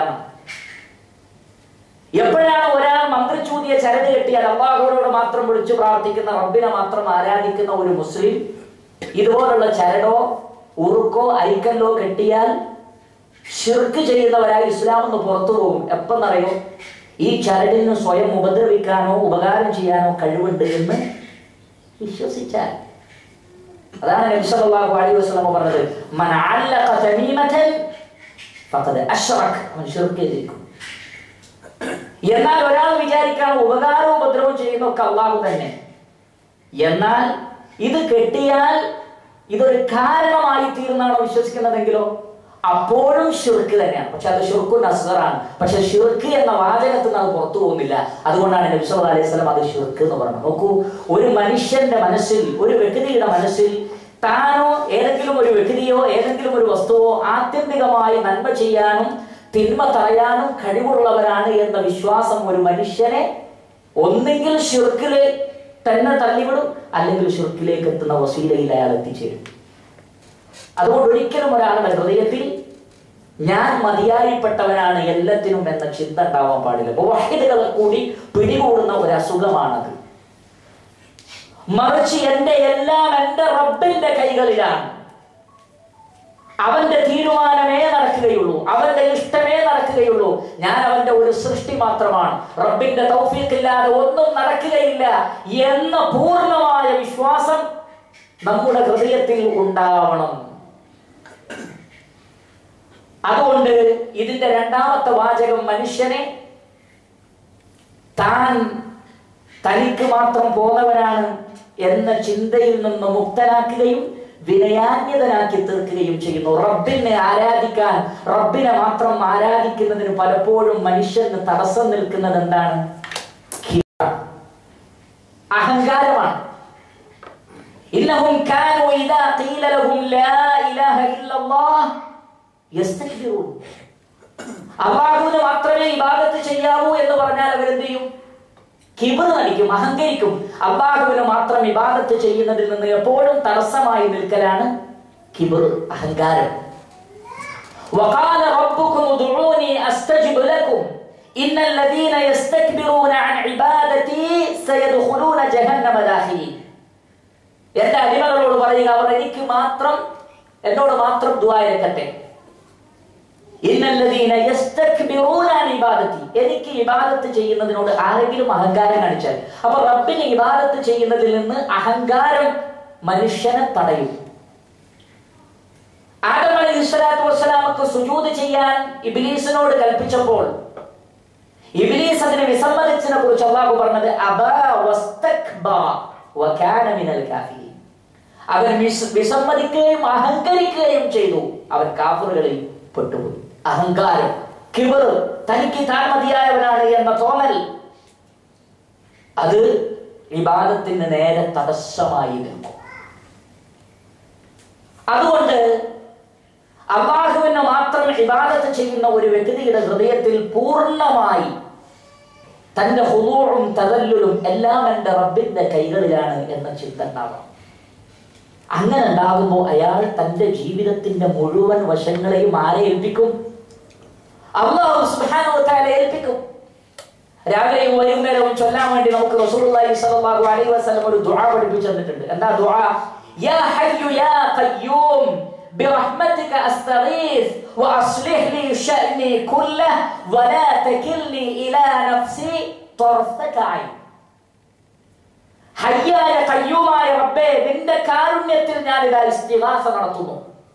എപ്പോഴാണ് ഒരാൾ മന്ത്രിച്ചൂതിയ ചരട് കെട്ടിയാൽ അള്ളാഹുവിനോട് മാത്രം വിളിച്ചു പ്രാർത്ഥിക്കുന്ന റബ്ബിനെ മാത്രം ആരാധിക്കുന്ന ഒരു മുസ്ലിം ഇതുപോലുള്ള ചരടോ ഉറുക്കോ ഐക്കല്ലോ കെട്ടിയാൽ ഷിർക്ക് ചെയ്യുന്നവരായി ഇസ്ലാം എന്ന് പുറത്തു പോകും എപ്പെന്നറിയോ ഈ ചരടിന് സ്വയം ഉപദ്രവിക്കാനോ ഉപകാരം ചെയ്യാനോ കഴിവുണ്ട് എന്ന് വിശ്വസിച്ചാൽ അതാണ് നബി സല്ലല്ലാഹു അലൈഹി വസല്ലം പറഞ്ഞത് മൻ അല്ലഖ തമീമതൻ ഫഖദ് അശ്റക് അവൻ ഷിർക്ക് ചെയ്തിരിക്കും എന്നാൽ ഒരാൾ വിചാരിക്കാൻ ഉപകാരവും ഉപദ്രവവും ചെയ്യുന്നൊക്കെ അള്ളാഹു തന്നെ എന്നാൽ ഇത് കെട്ടിയാൽ ഇതൊരു കാരണമായി തീർന്നാണോ വിശ്വസിക്കുന്നതെങ്കിലോ അപ്പോഴും ഷിർക്ക് തന്നെയാണ് പക്ഷെ അത് ഷിർക്കുൻ അസ്ഗറാണ് പക്ഷെ ഷിർക്ക് എന്ന വാചകത്തിൽ നിന്ന് അത് പുറത്തു പോകുന്നില്ല അതുകൊണ്ടാണ് നബി സല്ലല്ലാഹു അലൈഹി വസല്ലം അത് ഷിർക്ക് എന്ന് പറഞ്ഞത് നോക്കൂ ഒരു മനുഷ്യന്റെ മനസ്സിൽ ഒരു വ്യക്തിയുടെ മനസ്സിൽ താനോ ഏതെങ്കിലും ഒരു വ്യക്തിയോ ഏതെങ്കിലും ഒരു വസ്തുവോ ആത്യന്തികമായി നന്മ ചെയ്യാനും തിന്മ തടയാനും കഴിവുള്ളവരാണ് എന്ന വിശ്വാസം ഒരു മനുഷ്യനെ ഒന്നെങ്കിൽ ഷിർക്കില് തന്നെ തള്ളിവിടും അല്ലെങ്കിൽ ഷിർക്കിലേക്ക് എത്തുന്ന വസീലയിൽ അയാൾ എത്തിച്ചേരും അതുകൊണ്ട് ഒരിക്കലും ഒരാളുടെ ഹൃദയത്തിൽ ഞാൻ മതിയായിപ്പെട്ടവനാണ് എല്ലാത്തിനും എന്ന ചിന്ത ഉണ്ടാവാൻ പാടില്ല വഹിദുകളെ കൂടി പിടികൂടുന്ന ഒരു അസുഖമാണത് മറിച്ച് എന്റെ എല്ലാം എന്റെ റബ്ബിന്റെ കൈകളിലാണ് അവന്റെ തീരുമാനമേ നടക്കുകയുള്ളൂ അവന്റെ ഇഷ്ടമേ നടക്കുകയുള്ളൂ ഞാൻ അവന്റെ ഒരു സൃഷ്ടി മാത്രമാണ് റബ്ബിന്റെ തൗഫീഖില്ലാതെ ഒന്നും നടക്കുകയില്ല എന്ന പൂർണ്ണമായ വിശ്വാസം നമ്മുടെ ഹൃദയത്തിൽ ഉണ്ടാവണം അതുകൊണ്ട് ഇതിന്റെ രണ്ടാമത്തെ വാചകം മനുഷ്യനെ താൻ തനിക്ക് മാത്രം പോന്നവനാണ് എന്ന ചിന്തയിൽ നിന്ന് മുക്തനാക്കുകയും വിനയാന്യതനാക്കി തീർക്കുകയും ചെയ്യുന്നു റബ്ബിനെ ആരാധിക്കാൻ റബ്ബിനെ മാത്രം ആരാധിക്കുന്നതിന് പലപ്പോഴും മനുഷ്യന് തടസ്സം നിൽക്കുന്നത് എന്താണ് അഹങ്കാരമാണ് ഇന്നഹും കാനൂ ഇദാ ഖീല ലഹും ലാ ഇലാഹ ഇല്ലല്ലാഹ് യസ്തക്ബിറൂൻ അള്ളാഹുവിന് മാത്രമേ ഇബാദത്ത് ചെയ്യാവൂ എന്ന് പറഞ്ഞാൽ അവരെന്ത് ചെയ്യും കിബർ നടിക്കും അഹങ്കരിക്കും അള്ളാഹുവിന് മാത്രം ഇബാദത്ത് ചെയ്യുന്നതിൽ നിന്ന് എപ്പോഴും തടസ്സമായി നിൽക്കലാണ് കിബർ അഹങ്കാരം وقال ربكم ادعوني استجب لكم ان الذين يستكبرون عن عبادتي سيدخلون جهنم داخلين എന്റെ അടിമകളോട് പറയുക അവർ എനിക്ക് മാത്രം എന്നോട് മാത്രം ദുആയിരക്കട്ടെ ഇന്നല്ലദീന യസ്തക്ബിറൂന അൻ ഇബാദത്തി എനിക്ക് ഇബാദത്ത് ചെയ്യുന്നതിനോട് ആരെങ്കിലും അഹങ്കാരം കാണിച്ചാൽ അപ്പൊ റബ്ബിന് ഇബാദത്ത് ചെയ്യുന്നതിൽ നിന്ന് അഹങ്കാരം മനുഷ്യനെ തടയും ആദം അലൈഹി സ്വലാത്തു വസ്സലാമക്ക് സുജൂദ് ചെയ്യാൻ ഇബ്ലീസിനോട് കൽപ്പിച്ചപ്പോൾ ഇബ്ലീസ് അതിനെ വിസമ്മതിച്ചതിനെ കുറിച്ച് അള്ളാഹു പറഞ്ഞത് അബാ വസ്തക്ബറ വകാന മിനൽ കാഫിരീൻ അവൻ വിസ്- വിസമ്മതിക്കുകയും അഹങ്കരിക്കുകയും ചെയ്തു അവൻ കാഫറുകളിൽ പെട്ടുപോയി അഹങ്കാരം കിബർ തനിക്ക് താൻ മതിയായവനാണ് എന്ന തോന്നൽ അത് വിവാദത്തിന് നേരെ തടസ്സമായി നിൽക്കും അതുകൊണ്ട് അള്ളാഹുവിനെ മാത്രം ഇബാദത്ത് ചെയ്യുന്ന ഒരു വ്യക്തിയുടെ ഹൃദയത്തിൽ പൂർണ്ണമായി തന്റെ ഹുദൂറും തതല്ലുലും എല്ലാം എൻ്റെ റബ്ബിന്റെ കൈകളിലാണ് എന്ന ചിന്ത ഉണ്ടാവണം അങ്ങനെ ഉണ്ടാകുമ്പോൾ അയാൾ തന്റെ ജീവിതത്തിന്റെ മുഴുവൻ വശങ്ങളെയും ആരെ ഏൽപ്പിക്കും അള്ളാഹു സുബ്ഹാനഹു വ തആല ഏൽപ്പിക്കും രാവിലെയും വൈകുന്നേരവും ചൊല്ലാൻ വേണ്ടി നമുക്ക് റസൂലുള്ളാഹി സ്വല്ലല്ലാഹു അലൈഹി വസല്ലം ഒരു ദുആ പഠിപ്പിച്ചു തന്നിട്ടുണ്ട് എന്താ ദുആ യാ ഹയ്യു യാ ഖയ്യൂം برحمتك استغيث واصلح لي شأني كله ولا تكلني الى نفسي طرفة عين ഹയ്യായ കയ്യുമായ റബ്ബേ നിന്റെ കാരുണ്യത്തിൽ ഞാൻ ഇതാ ഇസ്തിഹാസ നടത്തുന്നു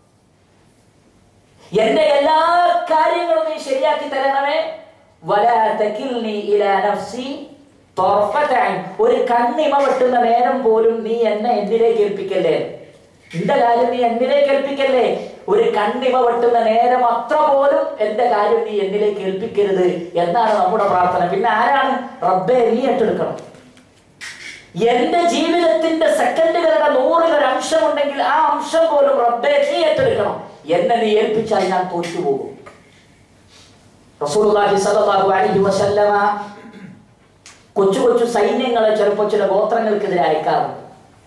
എന്റെ എല്ലാ കാര്യങ്ങളും നീ ശരിയാക്കി തരണമേ വലാ തകിൽനി ഇലാ നഫ്സി ത്വറഫത ഐൻ. ഒരു കണ്ണിമ വെട്ടുന്ന നേരം പോലും നീ എന്നെ എന്തിലേക്ക് ഏൽപ്പിക്കല്ലേ നിന്റെ കാര്യം നീ എന്നിലേക്ക് ഏൽപ്പിക്കല്ലേ ഒരു കണ്ണിമ വെട്ടുന്ന നേരം അത്ര പോലും എന്റെ കാര്യം നീ എന്നിലേക്ക് ഏൽപ്പിക്കരുത് എന്നാണ് നമ്മുടെ പ്രാർത്ഥന പിന്നെ ആരാണ് റബ്ബെ നീ ഏറ്റെടുക്കണം എന്റെ ജീവിതത്തിന്റെ സെക്കൻഡുകളുടെ നൂറിൽ ഒരു അംശം ഉണ്ടെങ്കിൽ ആ അംശം പോലും റബ്ബെ നീ ഏറ്റെടുക്കണം എന്നെ നീ ഏൽപ്പിച്ചാൽ ഞാൻ തോറ്റുപോകും റസൂലുള്ളാഹി സ്വല്ലല്ലാഹു അലൈഹി വസല്ലമ കൊച്ചു കൊച്ചു സൈന്യങ്ങളെ ചെറുപ്പം ചില ഗോത്രങ്ങൾക്കെതിരെ അയക്കാറുണ്ട്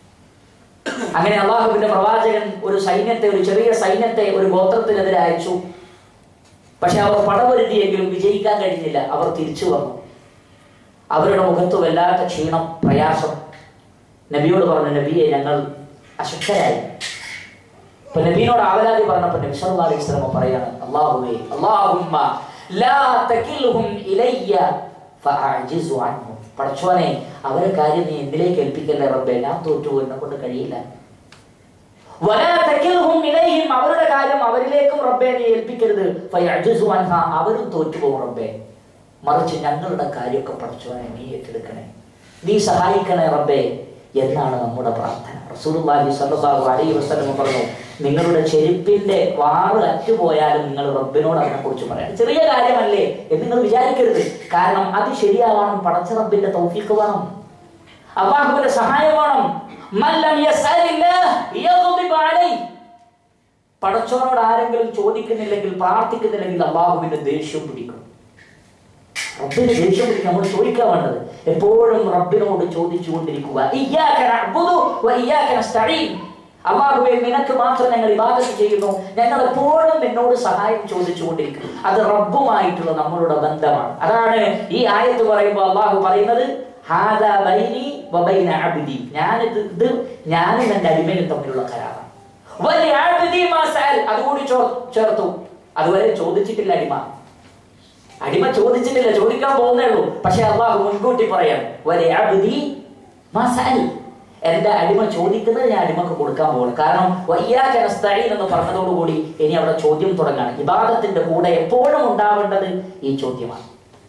അങ്ങനെ അള്ളാഹുവിന്റെ പ്രവാചകൻ ഒരു സൈന്യത്തെ ഒരു ചെറിയ സൈന്യത്തെ ഒരു ഗോത്രത്തിനെതിരെ അയച്ചു പക്ഷെ അവർ പടവരുതിയെങ്കിലും വിജയിക്കാൻ കഴിഞ്ഞില്ല അവർ തിരിച്ചു വന്നു അവരുടെ മുഖത്ത് വല്ലാത്ത ക്ഷീണം പ്രയാസം നബിയോട് പറഞ്ഞു നബിയെ ഞങ്ങൾ അശക്തരായി ഇപ്പൊ നബീനോട് ആവലാതി പറഞ്ഞപ്പോ നബി സല്ലല്ലാഹു അലൈഹി വസല്ലം പറയാണ് അല്ലാഹുവേ അല്ലാഹുമ്മ ലാ തകിൽഹും ഇലയ്യ ഫഅജിസു അൻഹും പടച്ചോനെ അവരെ കാര്യം നീ എന്തിലേക്ക് ഏൽപ്പിക്കല്ലേ റബ്ബേ ഞാൻ തോറ്റു എന്നെ കൊണ്ട് കഴിയില്ല വലാ തകിൽഹും ഇലൈഹിം അവരുടെ കാര്യം അവരിലേക്കും റബ്ബേ നീ ഏൽപ്പിക്കരുത് ഫയഅജിസു അൻഹ അവരും തോറ്റു പോകും റബ്ബേ മറിച്ച് ഞങ്ങളുടെ കാര്യമൊക്കെ പഠിച്ചവനെ നീ ഏറ്റെടുക്കണേ നീ സഹായിക്കണേ റബ്ബേ എന്നാണ് നമ്മുടെ പ്രാർത്ഥന റസൂലുള്ളാഹി സ്വല്ലല്ലാഹു അലൈഹി വസല്ലം പറഞ്ഞു നിങ്ങളുടെ ചെരുപ്പിന്റെ വാറ് അറ്റുപോയാലും നിങ്ങൾ റബ്ബിനോട് അതിനെ കുറിച്ച് പറയാം ചെറിയ കാര്യമല്ലേ എന്ന് നിങ്ങൾ വിചാരിക്കരുത് കാരണം അത് ശരിയാവണം പടച്ച റബ്ബിന്റെ തൗഫീഖ് വേണം അള്ളാഹുവിന്റെ സഹായം വേണം മല്ലം യസ്അലില്ലാഹ് യഗ്ദിബ് അലൈഹി പടച്ചവനോട് ആരെങ്കിലും ചോദിക്കുന്നില്ലെങ്കിൽ പ്രാർത്ഥിക്കുന്നില്ലെങ്കിൽ അള്ളാഹുവിന്റെ ദേഷ്യം പിടിക്കും റബ്ബിന് ദേഷ്യം പിടിക്കും നമ്മൾ ചോദിക്കാൻ വേണ്ടത് എപ്പോഴും റബ്ബിനോട് ചോദിച്ചുകൊണ്ടിരിക്കുക ഇയ്യാക നഅ്ബുദു വ ഇയ്യാക നസ്തഈൻ അള്ളാഹുവേ നിനക്ക് മാത്രം ഞങ്ങൾ ഇബാദത്ത് ചെയ്യുന്നു ഞങ്ങൾ എപ്പോഴും നിന്നോട് സഹായം ചോദിച്ചുകൊണ്ടിരിക്കുന്നു അത് റബ്ബുമായിട്ടുള്ള നമ്മളുടെ ബന്ധമാണ് അതാണ് ഈ ആയത്ത് പറയുമ്പോൾ അള്ളാഹു പറയുന്നത് ഹാദാ ബൈനി വ ബൈന അബ്ദി ഞാനിത് ഇത് ഞാനും എൻ്റെ അടിമയും തമ്മിലുള്ള കരാറാണ് വലിയ അബ്ദി മാ സഅൽ അതുകൂടി ചോ- ചേർത്തു അതുവരെ ചോദിച്ചിട്ടില്ല അടിമ അടിമ ചോദിച്ചിട്ടില്ല ചോദിക്കാൻ പോകുന്നേ ഉള്ളൂ പക്ഷെ അള്ളാഹു മുൻകൂട്ടി പറയാം വലിയ അബ്ദി മാ സഅൽ എന്റെ അടിമ ചോദിക്കുന്നത് ഞാൻ അടിമക്ക് കൊടുക്കാൻ പോകണം കാരണം വയ്യാക്ക നസ്തഈൻ എന്ന് പറഞ്ഞതോടുകൂടി ഇനി അവിടെ ചോദ്യം തുടങ്ങാണ് ഇബാദത്തിന്റെ കൂടെ എപ്പോഴും ഉണ്ടാവേണ്ടത് ഈ ചോദ്യമാണ്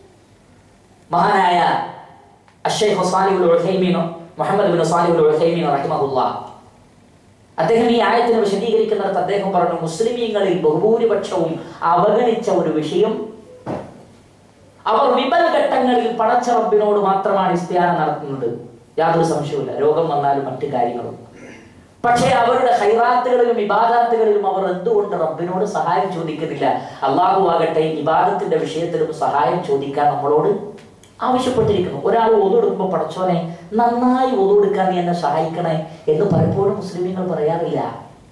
മഹാനായ അഷേഖ് സാലിഹുൽ ഉസൈമീൻ മുഹമ്മദ് ബിൻ സാലിഹുൽ ഉസൈമീൻ റഹിമഹുല്ലാഹ് അദ്ദേഹം ഈ ആയത്തിനെ വിശദീകരിക്കുന്നിടത്ത് അദ്ദേഹം പറഞ്ഞു മുസ്ലിമീങ്ങളിൽ ബഹുഭൂരിപക്ഷവും അവഗണിച്ച ഒരു വിഷയം അവർ വിപൽ ഘട്ടങ്ങളിൽ പടച്ച റബ്ബിനോട് മാത്രമാണ് ഇസ്തിയാന നടത്തുന്നത് യാതൊരു സംശയവുമില്ല രോഗം വന്നാലും മറ്റു കാര്യങ്ങളും പക്ഷേ അവരുടെ ഹൈറാത്തുകളിലും ഇബാദാത്തുകളിലും അവർ എന്തുകൊണ്ട് റബ്ബിനോട് സഹായം ചോദിക്കുന്നില്ല അള്ളാഹു ആകട്ടെ ഇബാദത്തിന്റെ വിഷയത്തിലും സഹായം ചോദിക്കാൻ നമ്മളോട് ആവശ്യപ്പെട്ടിരിക്കുന്നു ഒരാൾ ഒതുടുക്കുമ്പോൾ പടച്ചോനെ നന്നായി ഒതുടുക്കാൻ നീ എന്നെ സഹായിക്കണേ എന്ന് പലപ്പോഴും മുസ്ലിമീങ്ങൾ പറയാറില്ല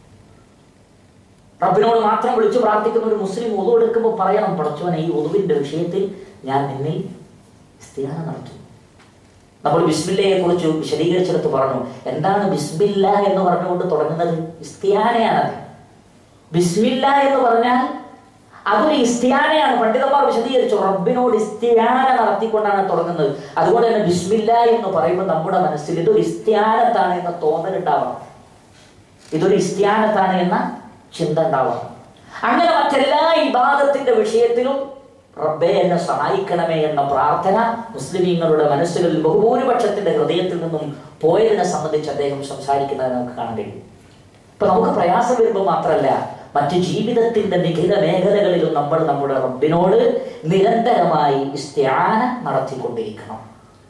റബ്ബിനോട് മാത്രം വിളിച്ചു പ്രാർത്ഥിക്കുന്ന ഒരു മുസ്ലിം ഒതു എടുക്കുമ്പോൾ പറയണം പടച്ചോനെ ഈ ഒതുവിന്റെ വിഷയത്തിൽ ഞാൻ നിന്നിൽ സ്ഥിരാനം നടത്തും നമ്മൾ ബിസ്മില്ലയെ കുറിച്ച് വിശദീകരിച്ചെടുത്ത് പറഞ്ഞു എന്താണ് ബിസ്മില്ല എന്ന് പറഞ്ഞുകൊണ്ട് തുടങ്ങുന്നത് ഇസ്തിയാനയാണ് ബിസ്മില്ല എന്ന് പറഞ്ഞാൽ അതൊരു ഇസ്തിയാനയാണ് പണ്ഡിതന്മാർ വിശദീകരിച്ചു റബ്ബിനോട് ഇസ്തിയാന നടത്തിക്കൊണ്ടാണ് തുടങ്ങുന്നത് അതുകൊണ്ട് തന്നെ ബിസ്മില്ല എന്ന് പറയുമ്പോൾ നമ്മുടെ മനസ്സിൽ ഇതൊരു ഇസ്തിയാനത്താണ് എന്ന തോന്നലുണ്ടാവണം ഇതൊരു ഇസ്തിയാനത്താണ് എന്ന ചിന്ത ഉണ്ടാവണം അങ്ങനെ മറ്റെല്ലാ ഇബാദത്തിന്റെ വിഷയത്തിലും റബ്ബെ എന്നെ സഹായിക്കണമേ എന്ന പ്രാർത്ഥന മുസ്ലിമീങ്ങളുടെ മനസ്സുകളിൽ ബഹുഭൂരിപക്ഷത്തിന്റെ ഹൃദയത്തിൽ നിന്നും പോയതിനെ സംബന്ധിച്ച് അദ്ദേഹം സംസാരിക്കുന്നത് നമുക്ക് കാണാൻ കഴിയും ഇപ്പൊ നമുക്ക് പ്രയാസം വരുമ്പോൾ മാത്രമല്ല മറ്റു ജീവിതത്തിന്റെ നിഖില മേഖലകളിലും നമ്മൾ നമ്മുടെ റബ്ബിനോട് നിരന്തരമായി ഇസ്ത്യാന നടത്തിക്കൊണ്ടിരിക്കണം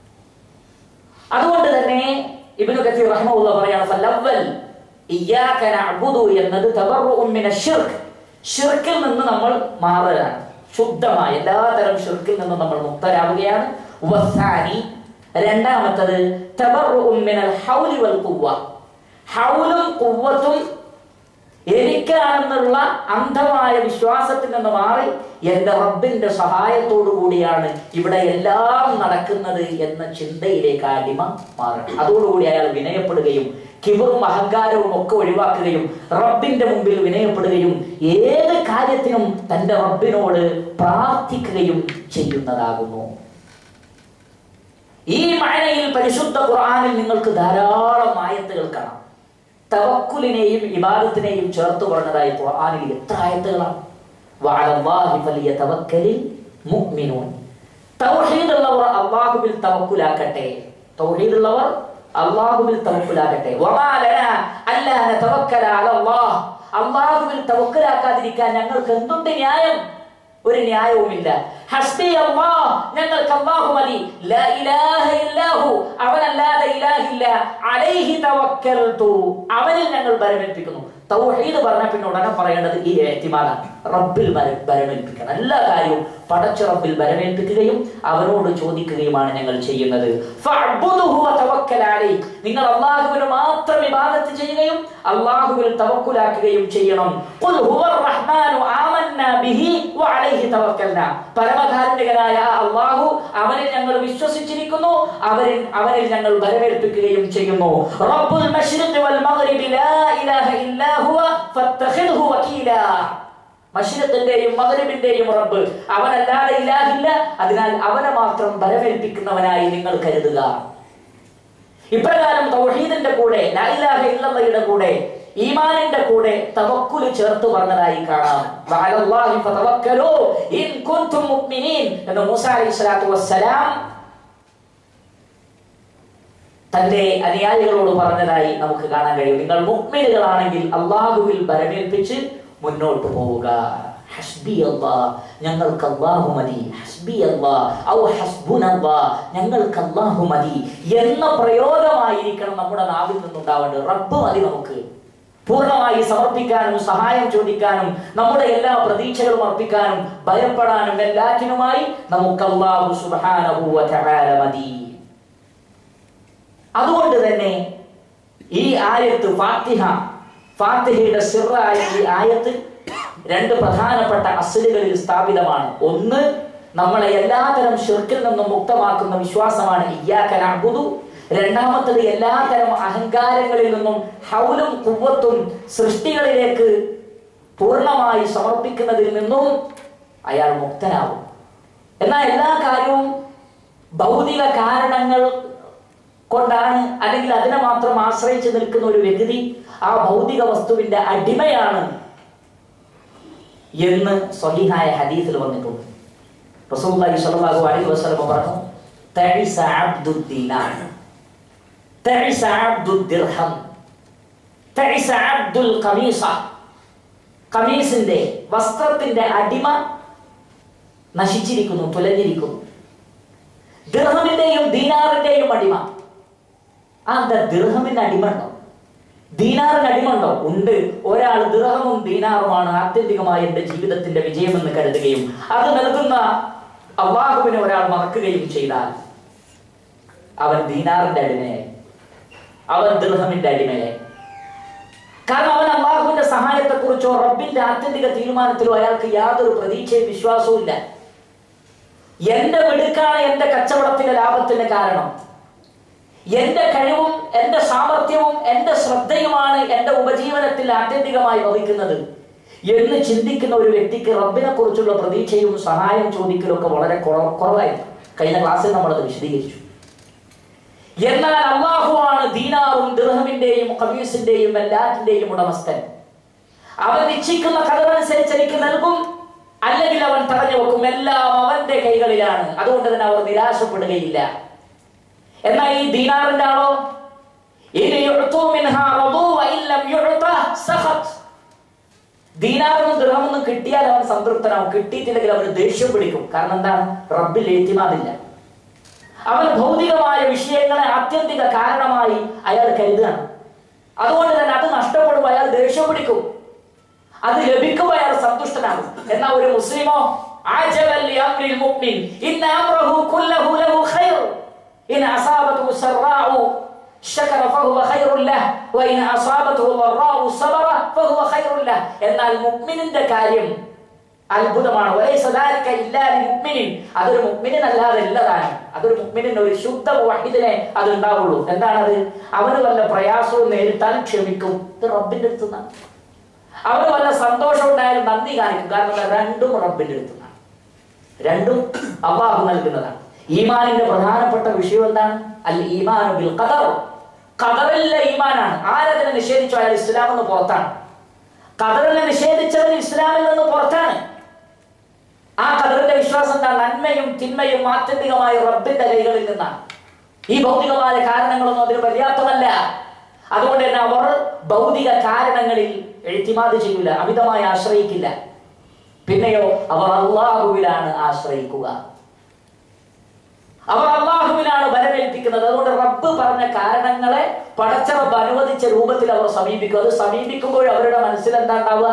അതുകൊണ്ട് തന്നെ ഇബ്നു കസീർ റഹ്മഹുള്ള പറയാണ് ഫല്ലവൽ ഇയ്യാക നഅ്ബുദു എന്നത് തബർറുഉം മിന ശിർക്ക് ഷിർക്കിൽ നിന്ന് നമ്മൾ മാറുകയാണ് ശുദ്ധമായ എല്ലാതരം ഷിർക്കിൽ നിന്ന് നമ്മൾ മുക്തരാവുകയാണ് വസാനി രണ്ടാമത്തത് തബർറുഉം മിനൽ ഹൗലി വൽ ഖുവ്വ ഹൗലും ഖുവ്വത്തും എനിക്കാണെന്നുള്ള അന്ധമായ വിശ്വാസത്തിൽ നിന്ന് മാറി എന്റെ റബ്ബിന്റെ സഹായത്തോടു കൂടിയാണ് ഇവിടെ എല്ലാം നടക്കുന്നത് എന്ന ചിന്തയിലേക്ക് ആ അടിമ മാറണം അതോടുകൂടി അയാൾ വിനയപ്പെടുകയും കിബറും അഹങ്കാരവും ഒക്കെ ഒഴിവാക്കുകയും റബ്ബിന്റെ മുമ്പിൽ വിനയപ്പെടുകയും ഏത് കാര്യത്തിനും തന്റെ റബ്ബിനോട് പ്രാർത്ഥിക്കുകയും ചെയ്യുന്നതാകുന്നു ഈ മഴയിൽ പരിശുദ്ധ ഖുർആനിൽ നിങ്ങൾക്ക് ധാരാളം ആയത്തുകൾ കാണാം തവക്കുലിനെയും ഇബാദത്തിനെയും ചേർത്ത് പറഞ്ഞതായി ഖുർആനിൽ എത്ര ആയത്തുകളാണ് വഅലല്ലാഹി ഫലിയതവക്കലിൽ മുഅ്മിനൂൻ തൗഹീദുള്ളവർ അള്ളാഹുവിൽ തവക്കുലാക്കട്ടെ തൗഹീദുള്ളവർ അള്ളാഹുവിൽ തവക്കുലാകട്ടെ വമാ ലനാ അല്ലാ നതവക്കല അലല്ലാഹ് അള്ളാഹുവിൽ തവക്കുലാക്കാതിരിക്കാൻ ഞങ്ങൾക്ക് എന്തുണ്ട് ന്യായം ഒരു ന്യായവുമില്ല ഹസ്ബി അല്ലാഹ് ഞങ്ങൾക്ക് അല്ലാഹു മതി ലാ ഇലാഹ ഇല്ലാഹു അവനല്ലാതെ ഇലാഹില്ല അലൈഹി തവക്കൽതു അവനിൽ ഞങ്ങൾ ബരമേൽപ്പിക്കുന്നു തൗഹീദ് പറഞ്ഞ പിന്നെ ഉടനെ പറയേണ്ടത് ഈ ഏറ്റിമാനാണ് റബ്ബിൽ ബര- ബരമേൽപ്പിക്കണം എല്ലാ കാര്യവും പടച്ച റബ്ബിൽ ബരമേൽപ്പിക്കുകയും അവനോട് ചോദിക്കുകയുമാണ് ഞങ്ങൾ ചെയ്യുന്നത് ഫഅബ്ദുഹു വതവക്കൽ അലൈഹി. നിങ്ങൾ അള്ളാഹുവിന് മാത്രം ഇബാദത്ത് ചെയ്യുകയും അള്ളാഹുവിൽ തവക്കുലാക്കുകയും ചെയ്യണം ഖുൽ ഹുവർ റഹ്മാനു ആമന്നാ ബിഹി വഅലൈഹി തവക്കൽനാ പരമകാരുണികനായ ആ അള്ളാഹു അവനിൽ ഞങ്ങൾ വിശ്വസിച്ചിരിക്കുന്നു അവരിൽ അവനിൽ ഞങ്ങൾ ബലമേൽപ്പിക്കുകയും ചെയ്യുന്നു റബ്ബുൽ മശ്രിഖി വൽ മഗ്രിബി ലാ ഇലാഹ ഇല്ലാ ഹുവ ഫത്തഖിദ്ഹു വകീലാ മഷ്രിഖിന്റെയും മഗ്രിബിന്റെയും റബ്ബ് അവനല്ലാതെ ഇലാഹില്ല അതിനാൽ അവനെ മാത്രം ബലമേൽപ്പിക്കുന്നവനായി നിങ്ങൾ കരുതുക ഇപ്രകാരം തൗഹീദിന്റെ കൂടെ ലാ ഇലാഹ ഇല്ലല്ലയുടെ കൂടെ ഈമാനിന്റെ കൂടെ തവക്കുല് ചേർത്ത് പറഞ്ഞതായി കാണാം വഅലല്ലാഹി ഫതവക്കലൂ ഇൻ കുൻതും മുഅ്മിനീൻ എന്ന് മൂസ അലൈഹി സ്വലാത്തു വസ്സലാം തന്റെ അനുയായികളോട് പറഞ്ഞതായി നമുക്ക് കാണാൻ കഴിയും നിങ്ങൾ മുക്മിനുകളാണെങ്കിൽ അള്ളാഹുവിൽ ബലമേൽപ്പിച്ച് മുന്നോട്ട് പോവുക ഹസ്ബി അല്ലാ ഞങ്ങൾക്ക് അല്ലാഹു മതി ഹസ്ബി അല്ലാ ഔ ഹസ്ബുനല്ലാ ഞങ്ങൾക്ക് അല്ലാഹു മതി എന്ന പ്രയോഗമായിരിക്കണം നമ്മുടെ നാവിൽ നിന്നുണ്ടാവേണ്ടത് റബ്ബ് മതി നമുക്ക് പൂർണ്ണമായി സമർപ്പിക്കാനും സഹായം ചോദിക്കാനും നമ്മുടെ എല്ലാ പ്രതീക്ഷകളും അർപ്പിക്കാനും ഭയപ്പെടാനും എല്ലാറ്റിനുമായി നമുക്ക് അല്ലാഹു സുബ്ഹാനഹു വ തആല മതി അതുകൊണ്ട് തന്നെ ഈ ആയത്ത് ഫാത്തിഹ ഫാത്തിഹയുടെ സിറായ ഈ ആയത്ത് രണ്ട് പ്രധാനപ്പെട്ട അസലുകളിൽ സ്ഥാപിതമാണ് ഒന്ന് നമ്മളെ എല്ലാതരം ഷിർക്കിൽ നിന്നും മുക്തമാക്കുന്ന വിശ്വാസമാണ് ഇയ്യാക നഅ്ബുദു രണ്ടാമത്തത് എല്ലാതരം അഹങ്കാരങ്ങളിൽ നിന്നും ഹൗലും കുവ്വത്തും സൃഷ്ടികളിലേക്ക് പൂർണ്ണമായി സമർപ്പിക്കുന്നതിൽ നിന്നും അയാൾ മുക്തനാവും എന്നാൽ എല്ലാ കാര്യവും ഭൗതിക കാരണങ്ങൾ കൊണ്ടാണ് അല്ലെങ്കിൽ അതിനെ മാത്രം ആശ്രയിച്ച് നിൽക്കുന്ന ഒരു വ്യക്തി ആ ഭൗതിക വസ്തുവിന്റെ അടിമയാണ് എന്ന് സ്വഹീഹായ ഹദീസിൽ വന്നിട്ടുണ്ട് റസൂലുള്ളാഹി സ്വല്ലല്ലാഹു അലൈഹി വസല്ലം പറഞ്ഞു തഇസ അബ്ദുദ് ദീനാർ തഇസ അബ്ദുദ് ദിർഹം തഇസ അബ്ദുൽ ഖമീസ ഖമീസിന്റെ വസ്ത്രത്തിന്റെ അടിമ നശിച്ചിരിക്കുന്നു തുലഞ്ഞിരിക്കുന്നു ദിർഹമിന്റെയും ദീനാറിന്റെയും അടിമ ആ എന്താ ദിർഹമിന് അടിമ ഉണ്ടോ ദീനാറിന് അടിമ ഉണ്ടോ ഉണ്ട് ഒരാൾ ദിർഹമും ദീനാറുമാണ് ആത്യന്തികമായി എന്റെ ജീവിതത്തിന്റെ വിജയമെന്ന് കരുതുകയും അത് നൽകുന്ന അള്ളാഹുവിനെ ഒരാൾ മറക്കുകയും ചെയ്താൽ അവൻ ദീനാറിന്റെ അടിമയായി അവൻ ദിർഹമിന്റെ അടിമയായി കാരണം അവൻ അള്ളാഹുവിന്റെ സഹായത്തെക്കുറിച്ചോ റബ്ബിന്റെ ആത്യന്തിക തീരുമാനത്തിലോ അയാൾക്ക് യാതൊരു പ്രതീക്ഷയും വിശ്വാസവും ഇല്ല എന്റെ മിടുക്കാണ് എന്റെ കച്ചവടത്തിന്റെ ലാഭത്തിന് കാരണം എന്റെ കഴിവും എന്റെ സാമർഥ്യവും എന്റെ ശ്രദ്ധയുമാണ് എന്റെ ഉപജീവനത്തിൽ ആത്യന്തികമായി വഹിക്കുന്നത് എന്ന് ചിന്തിക്കുന്ന ഒരു വ്യക്തിക്ക് റബ്ബിനെ കുറിച്ചുള്ള പ്രതീക്ഷയും സഹായം ചോദിക്കലും ഒക്കെ വളരെ കുറ- കുറവായിരുന്നു കഴിഞ്ഞ ക്ലാസ്സിൽ നമ്മളത് വിശദീകരിച്ചു എന്നാൽ അള്ളാഹുവാണ് ദീനാറും ദിർഹമിന്റെയും ഖമീസിന്റെയും എല്ലാറ്റിന്റെയും ഉടമസ്ഥൻ അവൻ ഇച്ഛിക്കുന്ന കഥമനുസരിച്ച് എനിക്ക് നൽകും അല്ലെങ്കിൽ അവൻ തടഞ്ഞു വെക്കും എല്ലാം അവന്റെ കൈകളിലാണ് അതുകൊണ്ട് തന്നെ അവർ നിരാശപ്പെടുകയില്ല എന്നാൽ ഈ ദീനാറിന്റെ ആളോ ഇൻ യുഅ്തു മിൻഹാ റദൂ വഇൻ ലം യുഅ്ത സഖത് ദീനാറൊന്നും ദൃഹമൊന്നും കിട്ടിയാൽ അവൻ സംതൃപ്തനാവും കിട്ടിയിട്ടില്ലെങ്കിൽ അവന് ദേഷ്യം പിടിക്കും കാരണം എന്താണ് റബ്ബിൽ ഏറ്റിമാതില്ല അവൻ ഭൗതികമായ വിഷയങ്ങളെ ആത്യന്തിക കാരണമായി അയാൾ കരുതുകയാണ് അതുകൊണ്ട് തന്നെ അത് നഷ്ടപ്പെടുമ്പോൾ അയാൾ ദേഷ്യം പിടിക്കും അത് ലഭിക്കുമ്പോൾ അയാൾ സന്തുഷ്ടനാകും എന്നാൽ ഒരു മുസ്ലിമോ ആജബൽ ലിഅംരിൽ മുഅ്മിൻ ഇന്ന അംറഹു കുല്ലഹു ലഹു ഖൈർ ഇൻ അസാബത്ഹു സറാഉ ശകറ ഫഹുവ ഖൈറുൻ ലഹ് വഇൻ അസാബത്ഹു ളറാഉ സബറ ഫഹുവ ഖൈറുൻ ലഹ് എന്നാൽ മുഅ്മിനിന്റെ കാര്യം അത്ഭുതമാണ് വലൈസ ദാലിക ഇല്ലാ ലിമുഅ്മിനിൻ അതൊരു മുഅ്മിനല്ലാതെ ഇല്ലതാണ് അതൊരു മുഅ്മിനിന് ഒരു ശുദ്ധ വഹിദിനെ അത് ഉണ്ടാവുള്ളൂ എന്താണത് അവന് വല്ല പ്രയാസവും നേരിട്ടാൽ ക്ഷമിക്കും ഇത് റബ്ബിന്റെ അടുത്തുനിന്നാണ് അവന് വല്ല സന്തോഷം ഉണ്ടായാലും നന്ദി കാണിക്കും കാരണം എന്താ? രണ്ടും റബ്ബിന്റെ അടുത്തുനിന്നാണ് രണ്ടും അള്ളാഹു നൽകുന്നതാണ് ഈമാനിന്റെ പ്രധാനപ്പെട്ട വിഷയം എന്താണ് അൽ ഈമാനു ബിൽ ഖദർ ഖദറിലെ ഈമാനാണ് ആരതിനെ നിഷേധിച്ചു അയാൾ ഇസ്ലാം എന്ന് പുറത്താണ് ഖദറിനെ നിഷേധിച്ചവൻ ഇസ്ലാമിൽ നിന്ന് പുറത്താണ് ആ ഖദറിന്റെ വിശ്വാസം എന്താ നന്മയും തിന്മയും ആത്യന്തികമായ റബ്ബിന്റെ കൈകളിൽ നിന്നാണ് ഈ ഭൗതികമായ കാരണങ്ങളൊന്നും അതിന് പര്യാപ്തമല്ല അതുകൊണ്ട് തന്നെ അവർ ഭൗതിക കാരണങ്ങളിൽ എഴുത്തിമാത് ചെയ്യില്ല അമിതമായി ആശ്രയിക്കില്ല പിന്നെയോ അവർ അള്ളാഹുവിലാണ് ആശ്രയിക്കുക അവർ അള്ളാഹുവിനാണ് ബലമേൽപ്പിക്കുന്നത് അതുകൊണ്ട് റബ്ബ് പറഞ്ഞ കാരണങ്ങളെ പടച്ച റബ്ബ് അനുവദിച്ച രൂപത്തിൽ അവർ സമീപിക്കും അത് സമീപിക്കുമ്പോൾ അവരുടെ മനസ്സിൽ എന്താ ഉണ്ടാവുക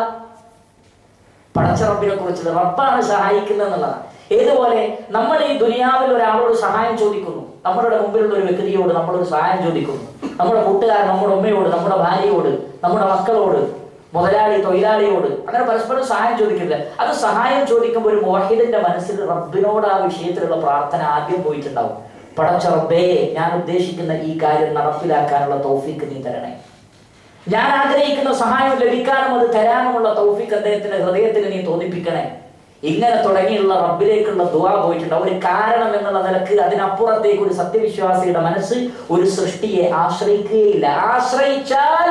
പടച്ച റബ്ബിനെ കുറിച്ച് റബ്ബാണ് സഹായിക്കുന്നത് എന്നുള്ളതാണ് ഏതുപോലെ നമ്മൾ ഈ ദുനിയാവിൽ ഒരാളോട് സഹായം ചോദിക്കുന്നു നമ്മുടെ മുമ്പിലുള്ള ഒരു വ്യക്തിയോട് നമ്മളൊരു സഹായം ചോദിക്കുന്നു നമ്മുടെ കൂട്ടുകാരൻ നമ്മുടെ ഉമ്മയോട് നമ്മുടെ ഭാര്യയോട് നമ്മുടെ മക്കളോട് മുതലാളി തൊഴിലാളിയോട് അങ്ങനെ പരസ്പരം സഹായം ചോദിക്കില്ല അത് സഹായം ചോദിക്കുമ്പോൾ ഒരു മോഹിദിന്റെ മനസ്സിൽ റബ്ബിനോട് ആ വിഷയത്തിലുള്ള പ്രാർത്ഥന ആദ്യം പോയിട്ടുണ്ടാവും പടച്ച റബ്ബേ ഞാൻ ഉദ്ദേശിക്കുന്ന ഈ കാര്യം നടപ്പിലാക്കാനുള്ള തൗഫീക്ക് നീ തരണേ ഞാൻ ആഗ്രഹിക്കുന്ന സഹായം ലഭിക്കാനും അത് തരാനുമുള്ള തൗഫീക്ക് അദ്ദേഹത്തിന്റെ ഹൃദയത്തിൽ നീ തോന്നിപ്പിക്കണേ ഇങ്ങനെ തുടങ്ങിയുള്ള റബ്ബിലേക്കുള്ള ദുവാ പോയിട്ടുണ്ട് ഒരു കാരണം എന്നുള്ള നിലക്ക് അതിനപ്പുറത്തേക്ക് ഒരു സത്യവിശ്വാസിയുടെ മനസ്സ് ഒരു സൃഷ്ടിയെ ആശ്രയിക്കുകയില്ല ആശ്രയിച്ചാൽ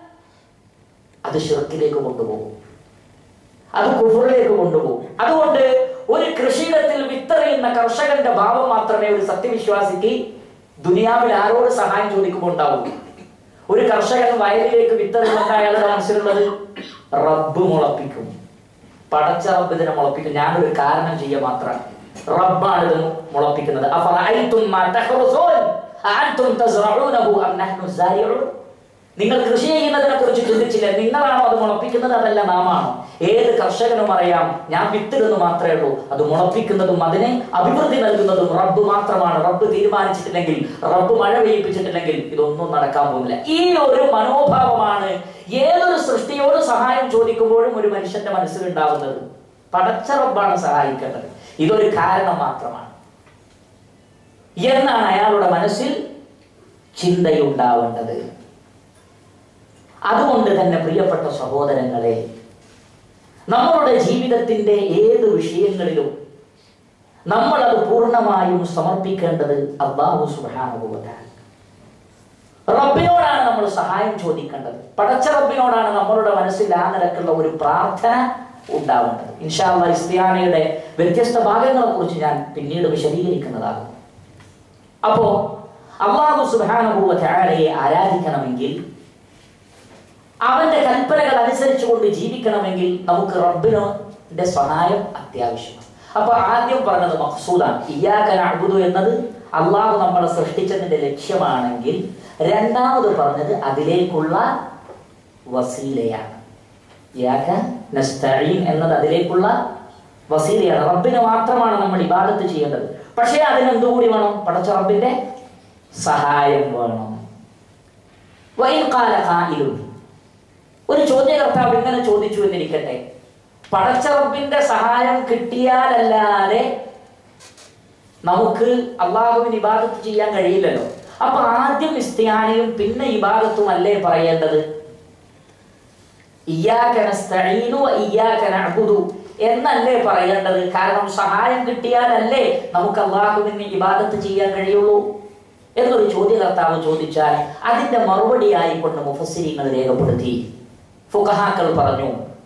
അത് ഷിർക്കിലേക്ക് കൊണ്ടുപോകും അത് കുഫറിലേക്ക് കൊണ്ടുപോകും അതുകൊണ്ട് ഒരു കൃഷിയിടത്തിൽ വിത്തെറിയുന്ന കർഷകന്റെ ഭാവം മാത്രമേ ഒരു സത്യവിശ്വാസിക്ക് ദുനിയാവിൽ ആരോട് സഹായം ചോദിക്കുമ്പോൾ ഉണ്ടാവൂ ഒരു കർഷകൻ വയലിലേക്ക് വിത്തെറിയുന്ന അയാളുടെ മനസ്സിലുള്ളത് റബ്ബ് മുളപ്പിക്കും പടച്ച റബ്ബ് ഇതിനെ മുളപ്പിക്കും ഞാനൊരു കാരണം ചെയ്യുക മാത്രമാണ് റബ്ബാണ് ഇത് മുളപ്പിക്കുന്നത് അഫറഅയ്തും മാ തഹ്റുസൂൻ അഅൻതും തസ്റഊനഹു അം നഹ്നു സാരിഊൻ നിങ്ങൾ കൃഷി ചെയ്യുന്നതിനെ കുറിച്ച് ചിന്തിച്ചില്ല നിങ്ങളാണോ അത് മുളപ്പിക്കുന്നത് അതല്ല നാമാണോ ഏത് കർഷകനും അറിയാം ഞാൻ വിത്തിടുന്നു മാത്രമേ ഉള്ളൂ അത് മുളപ്പിക്കുന്നതും അതിനെ അഭിവൃദ്ധി നൽകുന്നതും റബ്ബ് മാത്രമാണ് റബ്ബ് തീരുമാനിച്ചിട്ടില്ലെങ്കിൽ റബ്ബ് മഴ പെയ്യിപ്പിച്ചിട്ടില്ലെങ്കിൽ ഇതൊന്നും നടക്കാൻ പോകുന്നില്ല ഈ ഒരു മനോഭാവമാണ് ഏതൊരു സൃഷ്ടിയോട് സഹായം ചോദിക്കുമ്പോഴും ഒരു മനുഷ്യന്റെ മനസ്സിൽ ഉണ്ടാവുന്നത് പടച്ച റബ്ബാണ് സഹായിക്കേണ്ടത് ഇതൊരു കാരണം മാത്രമാണ് എന്നാണ് അയാളുടെ മനസ്സിൽ ചിന്തയുണ്ടാവേണ്ടത് അതുകൊണ്ട് തന്നെ പ്രിയപ്പെട്ട സഹോദരങ്ങളെ നമ്മളുടെ ജീവിതത്തിന്റെ ഏത് വിഷയങ്ങളിലും നമ്മൾ അത് പൂർണ്ണമായും സമർപ്പിക്കേണ്ടത് അള്ളാഹു സുബാനുഭവത്താണ് റബ്ബിനോടാണ് നമ്മൾ സഹായം ചോദിക്കേണ്ടത് പടച്ച റബ്ബിനോടാണ് നമ്മളുടെ മനസ്സിൽ ആ നിലക്കുള്ള ഒരു പ്രാർത്ഥന ഉണ്ടാവേണ്ടത് ഇൻഷാല്ല ഇസ്തിയാനയുടെ വ്യത്യസ്ത ഭാഗങ്ങളെ കുറിച്ച് ഞാൻ പിന്നീട് വിശദീകരിക്കുന്നതാകും അപ്പോ അള്ളാഹു സുബാനുഭൂവത്തെ ആരാധിക്കണമെങ്കിൽ അവന്റെ കൽപ്പനകൾ അനുസരിച്ചുകൊണ്ട് ജീവിക്കണമെങ്കിൽ നമുക്ക് റബ്ബിന്റെ സഹായം അത്യാവശ്യമാണ് അപ്പൊ ആദ്യം പറഞ്ഞത് മഖ്സൂദാണ് ഇയാക്കൻ അഴുതു എന്നത് അള്ളാഹു നമ്മളെ സൃഷ്ടിച്ചതിന്റെ ലക്ഷ്യമാണെങ്കിൽ രണ്ടാമത് പറഞ്ഞത് അതിലേക്കുള്ള വസീലയാണ് ഇയാക്ക നസ്തഈൻ എന്നത് അതിലേക്കുള്ള വസീലയാണ് റബ്ബിന് മാത്രമാണ് നമ്മൾ ഇബാദത്ത് ചെയ്യേണ്ടത് പക്ഷേ അതിന് എന്തുകൂടി വേണം പടച്ച റബ്ബിന്റെ സഹായം വേണം വൈൻ കാല കായിലും ഒരു ചോദ്യകർത്താവ് ഇങ്ങനെ ചോദിച്ചു എന്നിരിക്കട്ടെ പടച്ചറബിന്റെ സഹായം കിട്ടിയാലല്ലാതെ നമുക്ക് അള്ളാഹുവിന് ഇബാദത്ത് ചെയ്യാൻ കഴിയില്ലല്ലോ അപ്പൊ ആദ്യം ഇസ്തിയാനയും പിന്നെ ഇബാദത്തും അല്ലേ പറയേണ്ടത് എന്നല്ലേ പറയേണ്ടത് കാരണം സഹായം കിട്ടിയാലല്ലേ നമുക്ക് അള്ളാഹുവിന് ഇബാദത്ത് ചെയ്യാൻ കഴിയുള്ളൂ എന്നൊരു ചോദ്യകർത്താവ് ചോദിച്ചാൽ അതിന്റെ മറുപടിയായി കൊണ്ട് മുഫസ്സിരിങ്ങൾ രേഖപ്പെടുത്തി ഫുഖഹാക്കൾ പറഞ്ഞു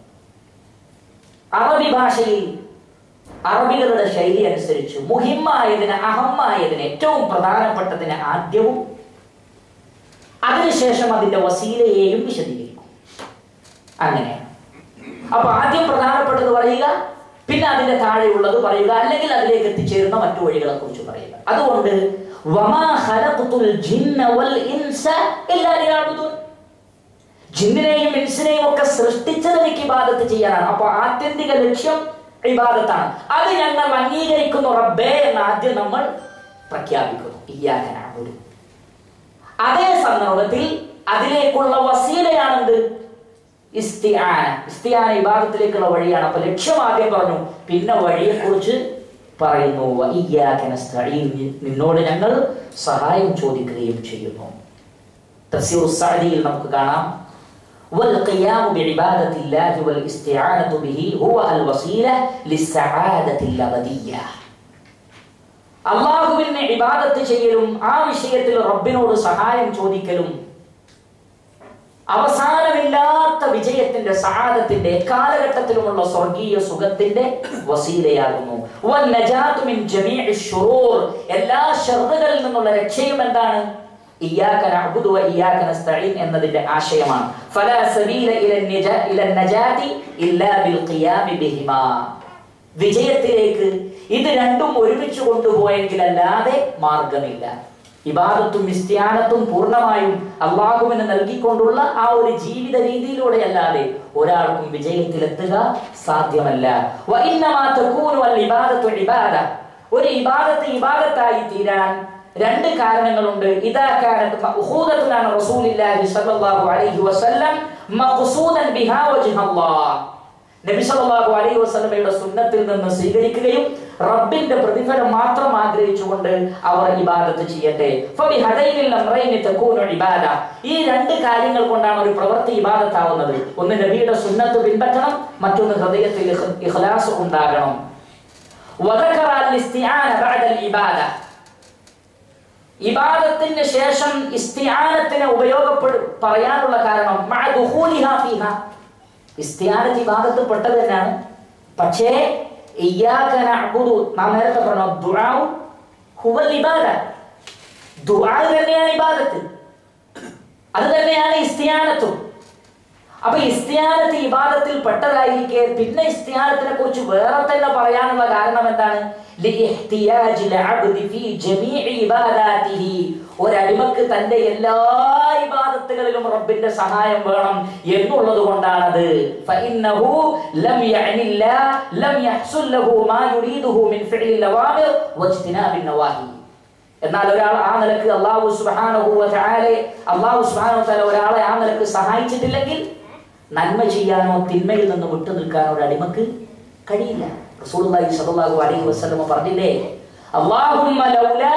അറബി ഭാഷയിൽ അറബികളുടെ ശൈലി അനുസരിച്ച് മുഹിമ്മായതിന് അഹമ്മായതിന് ഏറ്റവും പ്രധാനപ്പെട്ടതിന് ആദ്യവും അതിനുശേഷം അതിന്റെ വസീലയെയും വിശദീകരിക്കും അങ്ങനെ അപ്പൊ ആദ്യം പ്രധാനപ്പെട്ടത് പറയുക പിന്നെ അതിന്റെ താഴെയുള്ളത് പറയുക അല്ലെങ്കിൽ അതിലേക്ക് എത്തിച്ചേരുന്ന മറ്റു വഴികളെ കുറിച്ച് പറയുക അതുകൊണ്ട് വമാ ഖലഖ്തുൽ ജിന്ന വൽ ഇൻസ ഇല്ലാ ലിയഅ്ബുദൂൻ ജിന്നിനെയും ഇൻസിനെയും ഒക്കെ സൃഷ്ടിച്ചത് എനിക്ക് ഇബാദത്ത് ചെയ്യാനാണ് അപ്പൊ ആത്യന്തിക ലക്ഷ്യം ഇബാദത്താണ് അത് ഞങ്ങൾ അംഗീകരിക്കുന്നു റബ്ബേ എന്ന് ആദ്യം നമ്മൾ പ്രഖ്യാപിക്കുന്നു ഇയ്യാക്കനാണ് അതേ സന്ദർഭത്തിൽ അതിലേക്കുള്ള വസീലയാണെന്ത് ഇസ്തിആന ഇസ്തിആന ഇബാദത്തിലേക്കുള്ള വഴിയാണ് അപ്പൊ ലക്ഷ്യം ആദ്യം പറഞ്ഞു പിന്നെ വഴിയെ കുറിച്ച് പറയുന്നു നിന്നോട് ഞങ്ങൾ സഹായം ചോദിക്കുകയും ചെയ്യുന്നു തഫ്സീർ സഅദിയിൽ നമുക്ക് കാണാം والقيام بعبادة الله والاستعانة به هو الوسيلة للسعادة الأبدية അള്ളാഹുവിനെ ഇബാദത്ത് ചെയ്യലും ആ വിഷയത്തിൽ റബ്ബിനോട് സഹായം ചോദിക്കലും അവസാനമില്ലാത്ത വിജയത്തിന്റെ സഹാദത്തിന്റെ കാലഘട്ടത്തിലുമുള്ള സ്വർഗീയ സുഖത്തിന്റെ വസീലയാകുന്നു വന്നജാതു മിൻ ജമീഇ ശുറൂർ. എല്ലാ ഷർറുകളിൽ നിന്നുള്ള രക്ഷയും എന്താണ് ഇയ്യാക നഅ്ബുദു വ ഇയ്യാക നസ്തഈൻ എന്നതിന്റെ ആശയമാണ് ഫലാ സബീല ഇല النجا- ഇല النجാതി ഇല്ലാ ബിൽ ഖിയാമി ബിഹിമാ വിജയത്തിലേക്ക് ഇത് രണ്ടും ഒരുമിച്ച് കൊണ്ടുപോയെങ്കിലല്ലാതെ മാർഗമില്ല ഇബാദത്തും ഇസ്ത്യാനത്തും പൂർണ്ണമായും അള്ളാഹുവിന് നൽകിക്കൊണ്ടുള്ള ആ ഒരു ജീവിത രീതിയിലൂടെ അല്ലാതെ ഒരാൾക്കും വിജയത്തിലെത്തുക സാധ്യമല്ല വഇന്നമാ തകൂനു അൽ ഇബാദത്തു ഇബാദ ഒരു ഇബാദത്ത് ഇബാദത്തായി തീരാൻ രണ്ട് കാരണങ്ങളുണ്ട് ഇദാ കാനത് മഅഖൂദത്തുൻ റസൂലില്ലാഹി സ്വല്ലല്ലാഹു അലൈഹി വസല്ലം മഖ്സൂദൻ ബിഹാ വജ്ഹല്ലാഹ് നബി സല്ലല്ലാഹു അലൈഹി വസല്ലമയുടെ സുന്നത്തിൽ നിന്ന് സ്വീകരിക്കുകയും റബ്ബിന്റെ പ്രതിഫലം മാത്രം ആഗ്രഹിച്ചുകൊണ്ട് അവർ ഇബാദത്ത് ചെയ്യട്ടെ ഫബിഹദൈനിൽ അംറൈനി തകൂനു ഇബാദ ഈ രണ്ട് കാര്യങ്ങൾ കൊണ്ടാണ് ഒരു പ്രവൃത്തി ഇബാദത്താവുന്നത് ഒന്ന് നബിയുടെ സുന്നത്ത് പിൻപറ്റണം മറ്റൊന്ന് ഹൃദയത്തിൽ ഇഖ്- ഇഖ്ലാസ് ഉണ്ടാകണം വദക്കറ അൽ-ഇസ്തിആന ബഅദ അൽ-ഇബാദ ഇബാദത്തിന് ശേഷം ഇസ്തിആനത്തിനെ ഉപയോഗപ്പെടു പറയാനുള്ള കാരണം മഅ ദുഖൂലിഹാ ഫീഹാ ഇസ്തിയാനത്ത് ഇബാദത്ത് പെട്ടത് തന്നെയാണ് പക്ഷേ ഇയ്യാക നഅ്ബുദു നാം നേരത്തെ പറഞ്ഞു ദുആഉ ഹുവൽ ഇബാദ ദുആ തന്നെയാണ് ഇബാദത്ത് അത് തന്നെയാണ് ഇസ്തിയാനത്തും അപ്പൊ ഇസ്തിയാനത്ത് ഇബാദത്തിൽ പെട്ടതായിരിക്കെ പിന്നെ ഇസ്തിയാനത്തിനെ കുറിച്ച് വേറെ തന്നെ പറയാനുള്ള കാരണം എന്താണ് ലിഇഹ്തിയാജിൽ അബ്ദി ഫീ ജമീഇ ഇബാദാതിഹി ഒരടിമക്ക് തന്റെ എല്ലാ ഇബാദത്തുകളിലും റബ്ബിന്റെ സഹായം വേണം എന്നുള്ളത് കൊണ്ടാണത് ഫഇന്നഹു ലം യഅനില്ല ലം യഹ്സുൽ ലഹു മാ യുരീദുഹു മിൻ ഫിഅലിൽ അവാമിർ വജ്തിനാബിൻ നവാഹി എന്നാൽ ഒരാൾ ആ നിലക്ക് അള്ളാഹു സുബ്ഹാനഹു വ തആല അള്ളാഹു സുബ്ഹാനഹു വ തആല ഒരാളെ ആ നിലക്ക് സഹായിച്ചിട്ടില്ലെങ്കിൽ നന്മ ചെയ്യാനോ തിന്മയിൽ നിന്ന് വിട്ടു നിൽക്കാനോ ഒരു അടിമക്ക് കഴിയില്ല റസൂലുള്ളാഹി സ്വല്ലല്ലാഹു അലൈഹി വസല്ലം പറഞ്ഞില്ലേ അല്ലാഹുമ്മ ലൗലാ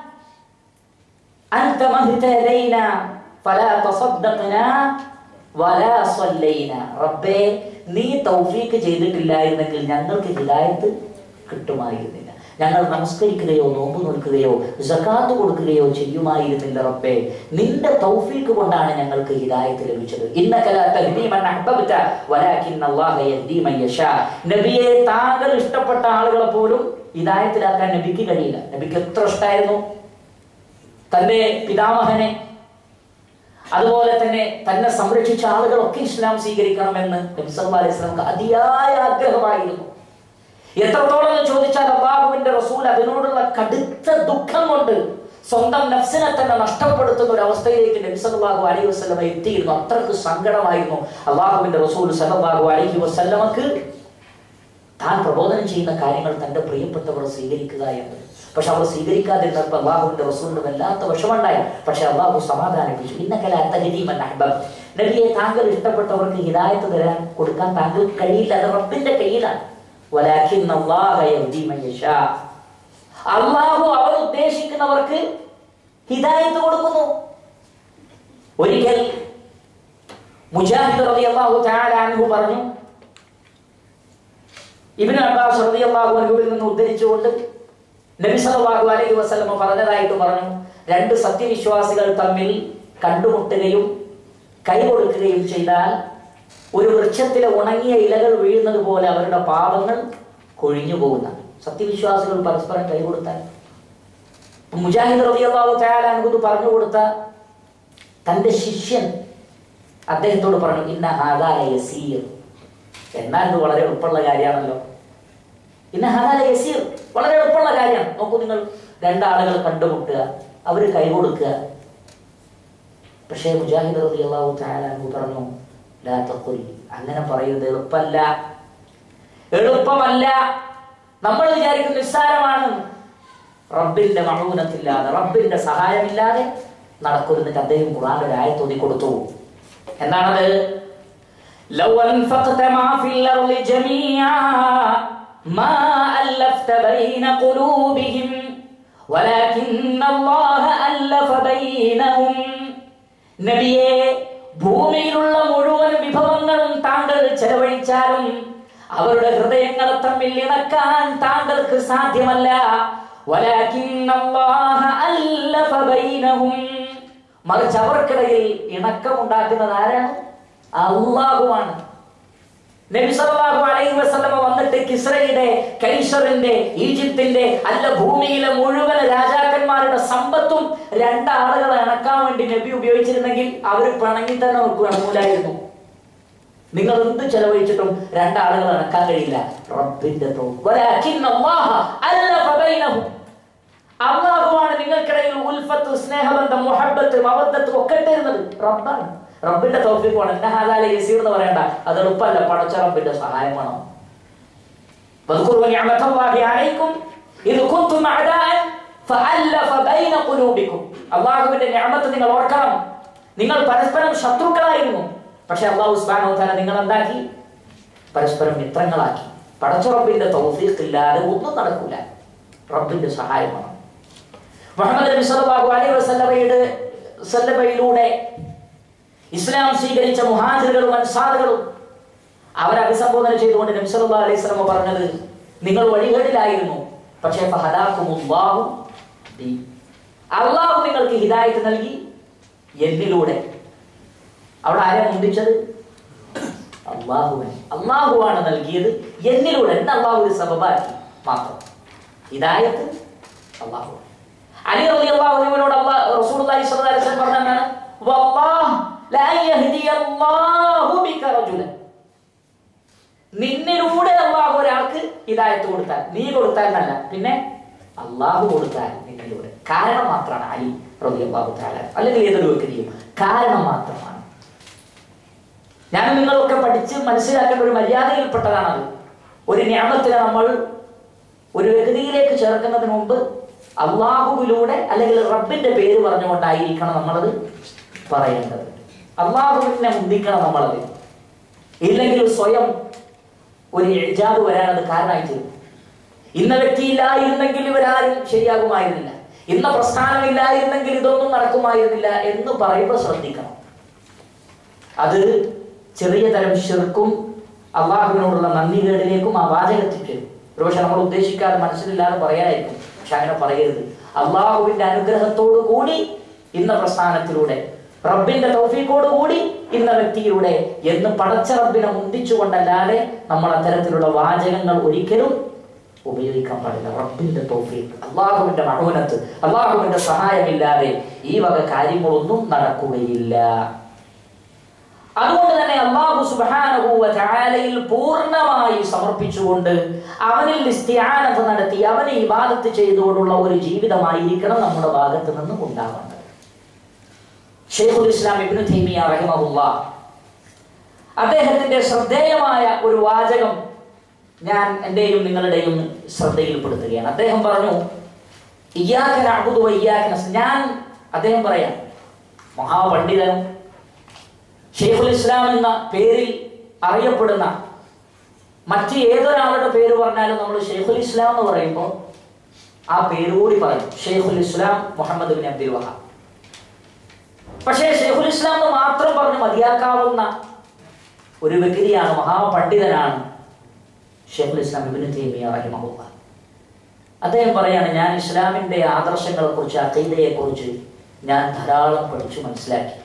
അൻത മഹ്തദൈന ഫലാ തസദ്ദഖനാ വലാ സല്ലൈന റബ്ബേ നീ തൗഫീക്ക് ചെയ്തിട്ടില്ലായിരുന്നെങ്കിൽ ഞങ്ങൾക്ക് ഹിദായത്ത് കിട്ടുമായിരുന്നില്ല ഞങ്ങൾ നമസ്കരിക്കുകയോ നോമ്പ് നോൽക്കുകയോ സകാത്ത് കൊടുക്കുകയോ ചെയ്യുമായിരുന്നില്ല റബ്ബേ നിന്റെ തൗഫീക്ക് കൊണ്ടാണ് ഞങ്ങൾക്ക് ഹിദായത്ത് ലഭിച്ചത് ഇന്നക ലാ തഹ്ദീ മൻ അഹ്ബബ്ത വലാകിൻ അല്ലാഹ യഹ്ദീ മൻ യശാ നബിയെ താങ്കൾ ഇഷ്ടപ്പെട്ട ആളുകളെ പോലും ഹിദായത്തിലാക്കാൻ നബിക്ക് കഴിയില്ല നബിക്ക് എത്ര ഇഷ്ടമായിരുന്നു തന്റെ പിതാമഹനെ അതുപോലെ തന്നെ തന്നെ സംരക്ഷിച്ച ആളുകളൊക്കെ ഇസ്ലാം സ്വീകരിക്കണമെന്ന് നബി സല്ലല്ലാഹു അലൈഹി വസല്ലമക്ക് അതിയായ ആഗ്രഹമായിരുന്നു എത്രത്തോളം എന്ന് ചോദിച്ചാൽ അള്ളാഹുവിന്റെ റസൂൽ അതിനോടുള്ള കടുത്ത ദുഃഖം കൊണ്ട് സ്വന്തം നഫ്സിനെ തന്നെ നഷ്ടപ്പെടുത്തുന്ന ഒരു അവസ്ഥയിലേക്ക് നബി സല്ലല്ലാഹു അലൈഹി വസല്ലമ എത്തിയിരുന്നു അത്രക്ക് സങ്കടമായിരുന്നു അള്ളാഹുവിന്റെ റസൂൽ സല്ലല്ലാഹു അലൈഹി വസല്ലമക്ക് താൻ പ്രബോധനം ചെയ്യുന്ന കാര്യങ്ങൾ തന്റെ പ്രിയപ്പെട്ടവർ സ്വീകരിക്കുക എന്നത് പക്ഷെ അവർ സ്വീകരിക്കാതിരുന്നപ്പോൾ അള്ളാഹുവിന്റെ റസൂലിന് വല്ലാത്ത വിഷമുണ്ടായി പക്ഷെ അള്ളാഹു സമാധാനിപ്പിച്ചു ഇന്നക്കല അത്തഹദീമൻ അഹ്ബബ് നബിയെ താങ്കൾ ഇഷ്ടപ്പെട്ടവർക്ക് ഹിദായത്ത് തരാൻ കൊടുക്കാൻ താങ്കൾക്ക് കഴിയില്ല അത് റബ്ബിന്റെ കയ്യിലാണ് വലാഖിൻ അല്ലാഹ യഹ്ദീ മൻ യശാ അള്ളാഹു അവർ ഉദ്ദേശിക്കുന്നവർക്ക് ഹിദായത്ത് കൊടുക്കുന്നു ഒരിക്കൽ മുജാഹിദ് റളിയല്ലാഹു തആല അൻഹു പറഞ്ഞു ഇബ്നു അബ്ബാസ് റളിയല്ലാഹു അൻഹുവിൽ നിന്ന് ഉദ്ധരിച്ചുകൊണ്ട് നബി സല്ലല്ലാഹു അലൈഹി വസല്ലമ പറഞ്ഞതായിട്ട് പറഞ്ഞു രണ്ട് സത്യവിശ്വാസികൾ തമ്മിൽ കണ്ടുമുട്ടുകയും കൈ കൊടുക്കുകയും ചെയ്താൽ ഒരു വൃക്ഷത്തിലെ ഉണങ്ങിയ ഇലകൾ വീഴുന്നത് പോലെ അവരുടെ പാപങ്ങൾ കൊഴിഞ്ഞു പോകുന്ന സത്യവിശ്വാസികൾ പരസ്പരം കൈ കൊടുത്താൽ മുജാഹിദ് റളിയല്ലാഹു തആല അൻഹു പറഞ്ഞു കൊടുത്ത തന്റെ ശിഷ്യൻ അദ്ദേഹത്തോട് പറഞ്ഞു ഇന്ന ഹാദാല യസീർ എന്നാൽ ഇത് വളരെ എളുപ്പമുള്ള കാര്യമാണല്ലോ ഇന്ന ഹാദാല യസീർ വളരെ എളുപ്പമുള്ള കാര്യമാണ് നോക്കൂ നിങ്ങൾ രണ്ടാളുകൾ കണ്ടുമുട്ടുക അവർ കൈ കൊടുക്കുക പക്ഷേ മുജാഹിദ് റളിയല്ലാഹു തആല അൻഹു പറഞ്ഞു ലാ തഖുൽ അങ്ങനെ പറയുന്നത് എളുപ്പമല്ല എളുപ്പമല്ല നമ്മൾ വിചാരിക്കും നിസ്സാരമാണ് റബ്ബിന്റെ മഹൂനത്തില്ലാതെ റബ്ബിന്റെ സഹായമില്ലാതെ നടക്കുന്നിട്ട് അദ്ദേഹം ഖുർആൻ ഒരു ആയത്ത് ഓതി കൊടുത്തു എന്താണത് لو أنفقت ما في الأرض جميعا ما ألفت بين قلوبهم ولكن الله ألف بينهم നബിയെ ഭൂമിയിലുള്ള മുഴുവൻ വിഭവങ്ങളും താങ്കൾ ചെലവഴിച്ചാലും അവരുടെ ഹൃദയങ്ങളെ തമ്മിൽ ഇണക്കാൻ താങ്കൾക്ക് സാധ്യമല്ല വലാകിന്ന അല്ലാഹ അല്ലഫ ബൈനഹും മറിച്ച് അവർക്കിടയിൽ ഇണക്കമുണ്ടാക്കുന്നത് ആരാണ് അള്ളാഹുവാണ് നബി സല്ലല്ലാഹു അലൈഹി വസല്ലമ വന്നിട്ട് കിസ്രയുടെ കൈസറിന്റെ ഈജിപ്തിന്റെ അല്ല ഭൂമിയിലെ മുഴുവൻ രാജാക്കന്മാരുടെ സമ്പത്തും രണ്ടാളുകളെ ഇണക്കാൻ വേണ്ടി നബി ഉപയോഗിച്ചിരുന്നെങ്കിൽ അവർ പിണങ്ങി തന്നെ നമുക്ക് ഇണങ്ങൂലായിരുന്നു നിങ്ങൾ എന്ത് ചെലവഴിച്ചിട്ടും രണ്ടാളുകൾ ഇണക്കാൻ കഴിയില്ല റബ്ബിന്റെ തൗ- വലാകിന്ന അല്ലാഹ അല്ലഫ ബൈനഹും. അള്ളാഹുവാണ് നിങ്ങൾക്കിടയിൽ ഉൽഫത്ത് സ്നേഹബന്ധം മുഹബത്ത് മവദ്ദത്ത് ഒക്കെ തരുന്നത് റബ്ബാണ് റബ്ബിന്റെ തൗഫീഖാണ് എന്നെ ഹാലാലെ യസീർ എന്ന് പറയണ്ട അത് എളുപ്പമല്ല പടച്ച റബ്ബിന്റെ സഹായം വേണം واذكروا نعمة الله عليكم إذ كنتم أعداء فألف بين قلوبكم അള്ളാഹുവിന്റെ ഞാമത്ത് നിങ്ങൾ ഓർക്കണം നിങ്ങൾ പരസ്പരം ശത്രുക്കളായിരുന്നു പക്ഷെ അള്ളാഹു സുബ്ഹാനഹു വ തആല നിങ്ങൾ എന്താക്കി പരസ്പരം മിത്രങ്ങളാക്കി പടച്ച റബ്ബിന്റെ തൗഫീഖ് ഇല്ലാതെ ഒന്നും നടക്കില്ല റബ്ബിന്റെ സഹായമാണ് മുഹമ്മദ് നബി സല്ലല്ലാഹു അലൈഹി വസല്ലമയുടെ സല്ലമയിലൂടെ ഇസ്ലാം സ്വീകരിച്ച മുഹാജിറുകളും അൻസാറുകളും അവരെ അഭിസംബോധന ചെയ്തുകൊണ്ട് നബി സല്ലല്ലാഹു അലൈഹി വസല്ലമ പറഞ്ഞത് നിങ്ങൾ വഴികേടിലായിരുന്നു പക്ഷേ ഫഹദാക്കുമുല്ലാഹു ബി. അള്ളാഹു നിങ്ങൾക്ക് ഹിദായത്ത് നൽകി എന്നിലൂടെ അവിടെ ആരാ മുന്തിച്ചത് അള്ളാഹുവൻ അള്ളാഹുവാണ് നൽകിയത് എന്നിലൂടെ എന്നെ അള്ളാഹു ഒരു സബബാക്കി മാത്രം ഹിദായത്ത് അള്ളാഹു അലി റളിയല്ലാഹുവിനോട് അള്ളാഹ് റസൂലുള്ളാഹി സ്വല്ലല്ലാഹു അലൈഹി വസല്ലം പറഞ്ഞതാണ് വല്ലാഹ് ലാ യഹ്ദിയല്ലാഹു ബിക റജുലൻ നിന്നിലൂടെ അള്ളാഹു ഒരാൾക്ക് ഹിദായത്ത് കൊടുത്താൽ നീ കൊടുത്താൽ എന്നല്ല പിന്നെ അള്ളാഹു കൊടുത്താൽ നിന്നിലൂടെ കാരണം മാത്രമാണ് അലി റളിയല്ലാഹു തആല അല്ലെങ്കിൽ ഏതൊരു വ്യക്തിയും കാരണം മാത്രമാണ് ഞാൻ നിങ്ങളൊക്കെ പഠിച്ച് മനസ്സിലാക്കേണ്ട ഒരു മര്യാദയിൽപ്പെട്ടതാണത് ഒരു ഞാമത്തിനെ നമ്മൾ ഒരു വ്യക്തിയിലേക്ക് ചേർക്കുന്നതിന് മുമ്പ് അള്ളാഹുവിലൂടെ അല്ലെങ്കിൽ റബ്ബിന്റെ പേര് പറഞ്ഞുകൊണ്ടായിരിക്കണം നമ്മളത് പറയേണ്ടത് അള്ളാഹുവിനെ മുന്തിക്കണം നമ്മളത് ഇല്ലെങ്കിൽ സ്വയം ഒരു ഇജാബ് വരാൻ അത് കാരണമായി തീരും ഇന്ന വ്യക്തിയില്ലായിരുന്നെങ്കിൽ ഇവരാരും ശരിയാകുമായിരുന്നില്ല ഇന്ന പ്രസ്ഥാനമില്ലായിരുന്നെങ്കിൽ ഇതൊന്നും നടക്കുമായിരുന്നില്ല എന്ന് പറയുമ്പോൾ ശ്രദ്ധിക്കണം അത് ചെറിയ തരം ശിർക്കും അള്ളാഹുവിനോടുള്ള നന്ദികേടിലേക്കും ആ വാചകത്തിൽ ഒരുപക്ഷെ നമ്മൾ ഉദ്ദേശിക്കാതെ മനസ്സിലില്ലാതെ പറയാനായിരിക്കും പക്ഷെ അങ്ങനെ പറയരുത് അള്ളാഹുവിന്റെ അനുഗ്രഹത്തോടു കൂടി ഇന്ന പ്രസ്ഥാനത്തിലൂടെ റബ്ബിന്റെ തൗഫീഖോട് കൂടി ഇന്ന വ്യക്തിയിലൂടെ എന്ന് പടച്ച റബ്ബിനെ മുന്തിച്ചുകൊണ്ടല്ലാതെ നമ്മൾ അത്തരത്തിലുള്ള വാചകങ്ങൾ ഒരിക്കലും ഉപയോഗിക്കാൻ പാടില്ല റബ്ബിന്റെ തൗഫീഖ് അള്ളാഹുവിന്റെ മഹോനത്ത് അള്ളാഹുവിന്റെ സഹായമില്ലാതെ ഈ വക കാര്യങ്ങളൊന്നും നടക്കുകയില്ല അതുകൊണ്ട് തന്നെ അള്ളാഹു സുബ്ഹാനഹു വ തആലയിൽ പൂർണ്ണമായി സമർപ്പിച്ചുകൊണ്ട് അവനിൽ ഇസ്തിആനത്ത് നടത്തി അവനെ ഇബാദത്ത് ചെയ്തുകൊണ്ടുള്ള ഒരു ജീവിതമായിരിക്കണം നമ്മുടെ ഭാഗത്ത് നിന്ന് ഉണ്ടാവേണ്ടത് ഷെയ്ഖുൽ ഇസ്ലാം ഇബ്നു തൈമിയ റഹിമഹുല്ലാ അദ്ദേഹത്തിന്റെ ശ്രദ്ധേയമായ ഒരു വാചകം ഞാൻ എന്റെയും നിങ്ങളുടെയും ശ്രദ്ധയിൽപ്പെടുത്തുകയാണ് അദ്ദേഹം പറഞ്ഞു ഇയ്യാക്കൻ അബുദു ഇയ്യാക്കൻ ഞാൻ അദ്ദേഹം പറയാം മഹാപണ്ഡിതനും ഷെയ്ഖുൽ ഇസ്ലാം എന്ന പേരിൽ അറിയപ്പെടുന്ന മറ്റ് ഏതൊരാളുടെ പേര് പറഞ്ഞാലും നമ്മൾ ഷെയ്ഖുൽ ഇസ്ലാം എന്ന് പറയുമ്പോൾ ആ പേര് കൂടി പറയും ഷെയ്ഖുൽ ഇസ്ലാം മുഹമ്മദ് ബിൻ അബ്ദുൽ വഹാബ് പക്ഷേ ഷെയ്ഖുൽ ഇസ്ലാം എന്ന് മാത്രം പറഞ്ഞ് മതിയാക്കാവുന്ന ഒരു വ്യക്തിയാണ് മഹാപണ്ഡിതനാണ് ഷെയ്ഖുൽ ഇസ്ലാം ഇബ്നു തൈമിയ റഹിമഹുല്ല അദ്ദേഹം പറയാണ് ഞാൻ ഇസ്ലാമിന്റെ ആദർശങ്ങളെ കുറിച്ച് അഖീദയെ കുറിച്ച് ഞാൻ ധാരാളം പഠിച്ചു മനസ്സിലാക്കി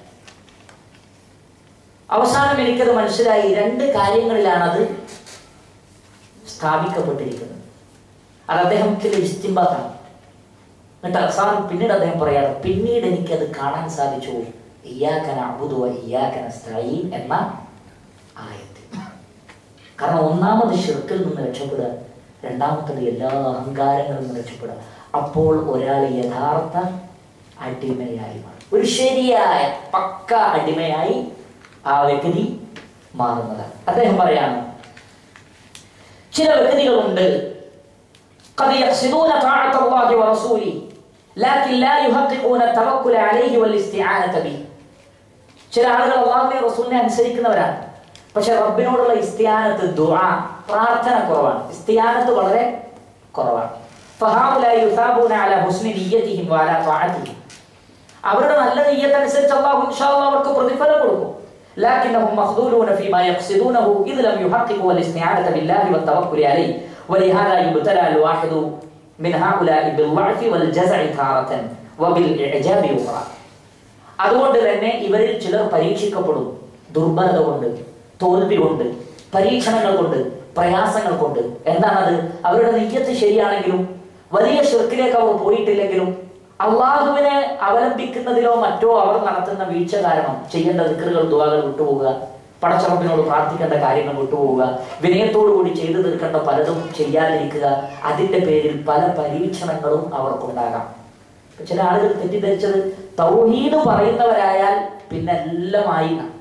അവസാനം എനിക്കത് മനസ്സിലായി രണ്ട് കാര്യങ്ങളിലാണ് അത് സ്ഥാപിക്കപ്പെട്ടിരിക്കുന്നത് അത് അദ്ദേഹത്തിന്റെ ഇസ്തിമ്പാത്താണ് എന്നിട്ട് അവസാനം പിന്നീട് അദ്ദേഹം പറയാണ് പിന്നീട് എനിക്കത് കാണാൻ സാധിച്ചു ഇയാക്കന അബുദുവ ഇയാക്കന സ്ഥായി എന്ന ആയത്തിൽ കാരണം ഒന്നാമത് ഷിർക്കിൽ നിന്ന് രക്ഷപ്പെടുക രണ്ടാമത്തത് എല്ലാ അഹങ്കാരങ്ങളിൽ നിന്ന് രക്ഷപ്പെടുക അപ്പോൾ ഒരാൾ യഥാർത്ഥ അടിമയായി മാറും ഒരു ശരിയായ പക്ക അടിമയായി ആ വ്യക്തി മാറുന്നതാണ് അദ്ദേഹം പറയാണ് ചില വ്യക്തികളുണ്ട് قد يقصدون طاعة الله ورسوله لكن لا يحققون التوكل عليه والاستعانة به ചില ആളുകൾ അള്ളാഹുവിനെ റസൂലിനെ അനുസരിക്കുന്നവരാണ് പക്ഷെ റബ്ബിനോടുള്ള ഇസ്തിയാനത്ത് ദുആ പ്രാർത്ഥന കുറവാണ് ഇസ്തിയാനത്ത് വളരെ കുറവാണ് فهؤلاء يثابون على حسن نيتهم وعلى طاعتهم അവരുടെ നല്ല നെയ്യത്തനുസരിച്ച് അള്ളാഹു ഇൻഷാ അല്ലാഹ് അവർക്ക് പ്രതിഫലം കൊടുക്കും لكنهم مخذولون فيما يقصدونه إذ لم يحققوا الاستعانة بالله والتوكل عليه ولهذا يبتلى الواحد من هؤلاء بالضعف والجزع تارة وبالإعجاب أخرى അതുകൊണ്ട് തന്നെ ഇവരിൽ ചിലർ പരീക്ഷിക്കപ്പെടും ദുർബലത കൊണ്ട് തോൽവി കൊണ്ട് പരീക്ഷണങ്ങൾ കൊണ്ട് പ്രയാസങ്ങൾ കൊണ്ട് എന്താണത് അവരുടെ നെയ്യത്ത് ശരിയാണെങ്കിലും വലിയ ഷിർക്കിലേക്ക് അവർ പോയിട്ടില്ലെങ്കിലും അള്ളാഹുവിനെ അവലംബിക്കുന്നതിലോ മറ്റോ അവർ നടത്തുന്ന വീഴ്ച കാരണം ചെയ്യേണ്ട ദിക്കറുകൾ ദുവാകൾ വിട്ടുപോവുക പടച്ചറപ്പിനോട് പ്രാർത്ഥിക്കേണ്ട കാര്യങ്ങൾ വിട്ടുപോവുക വിനയത്തോടു കൂടി ചെയ്തു തീർക്കേണ്ട പലതും ചെയ്യാതിരിക്കുക അതിന്റെ പേരിൽ പല പരീക്ഷണങ്ങളും അവർക്കുണ്ടാകാം ഇപ്പൊ ചില ആളുകൾ തെറ്റിദ്ധരിച്ചത് തൗഹീദ് പറയുന്നവരായാൽ പിന്നെ എല്ലാമായി എന്നാണ്.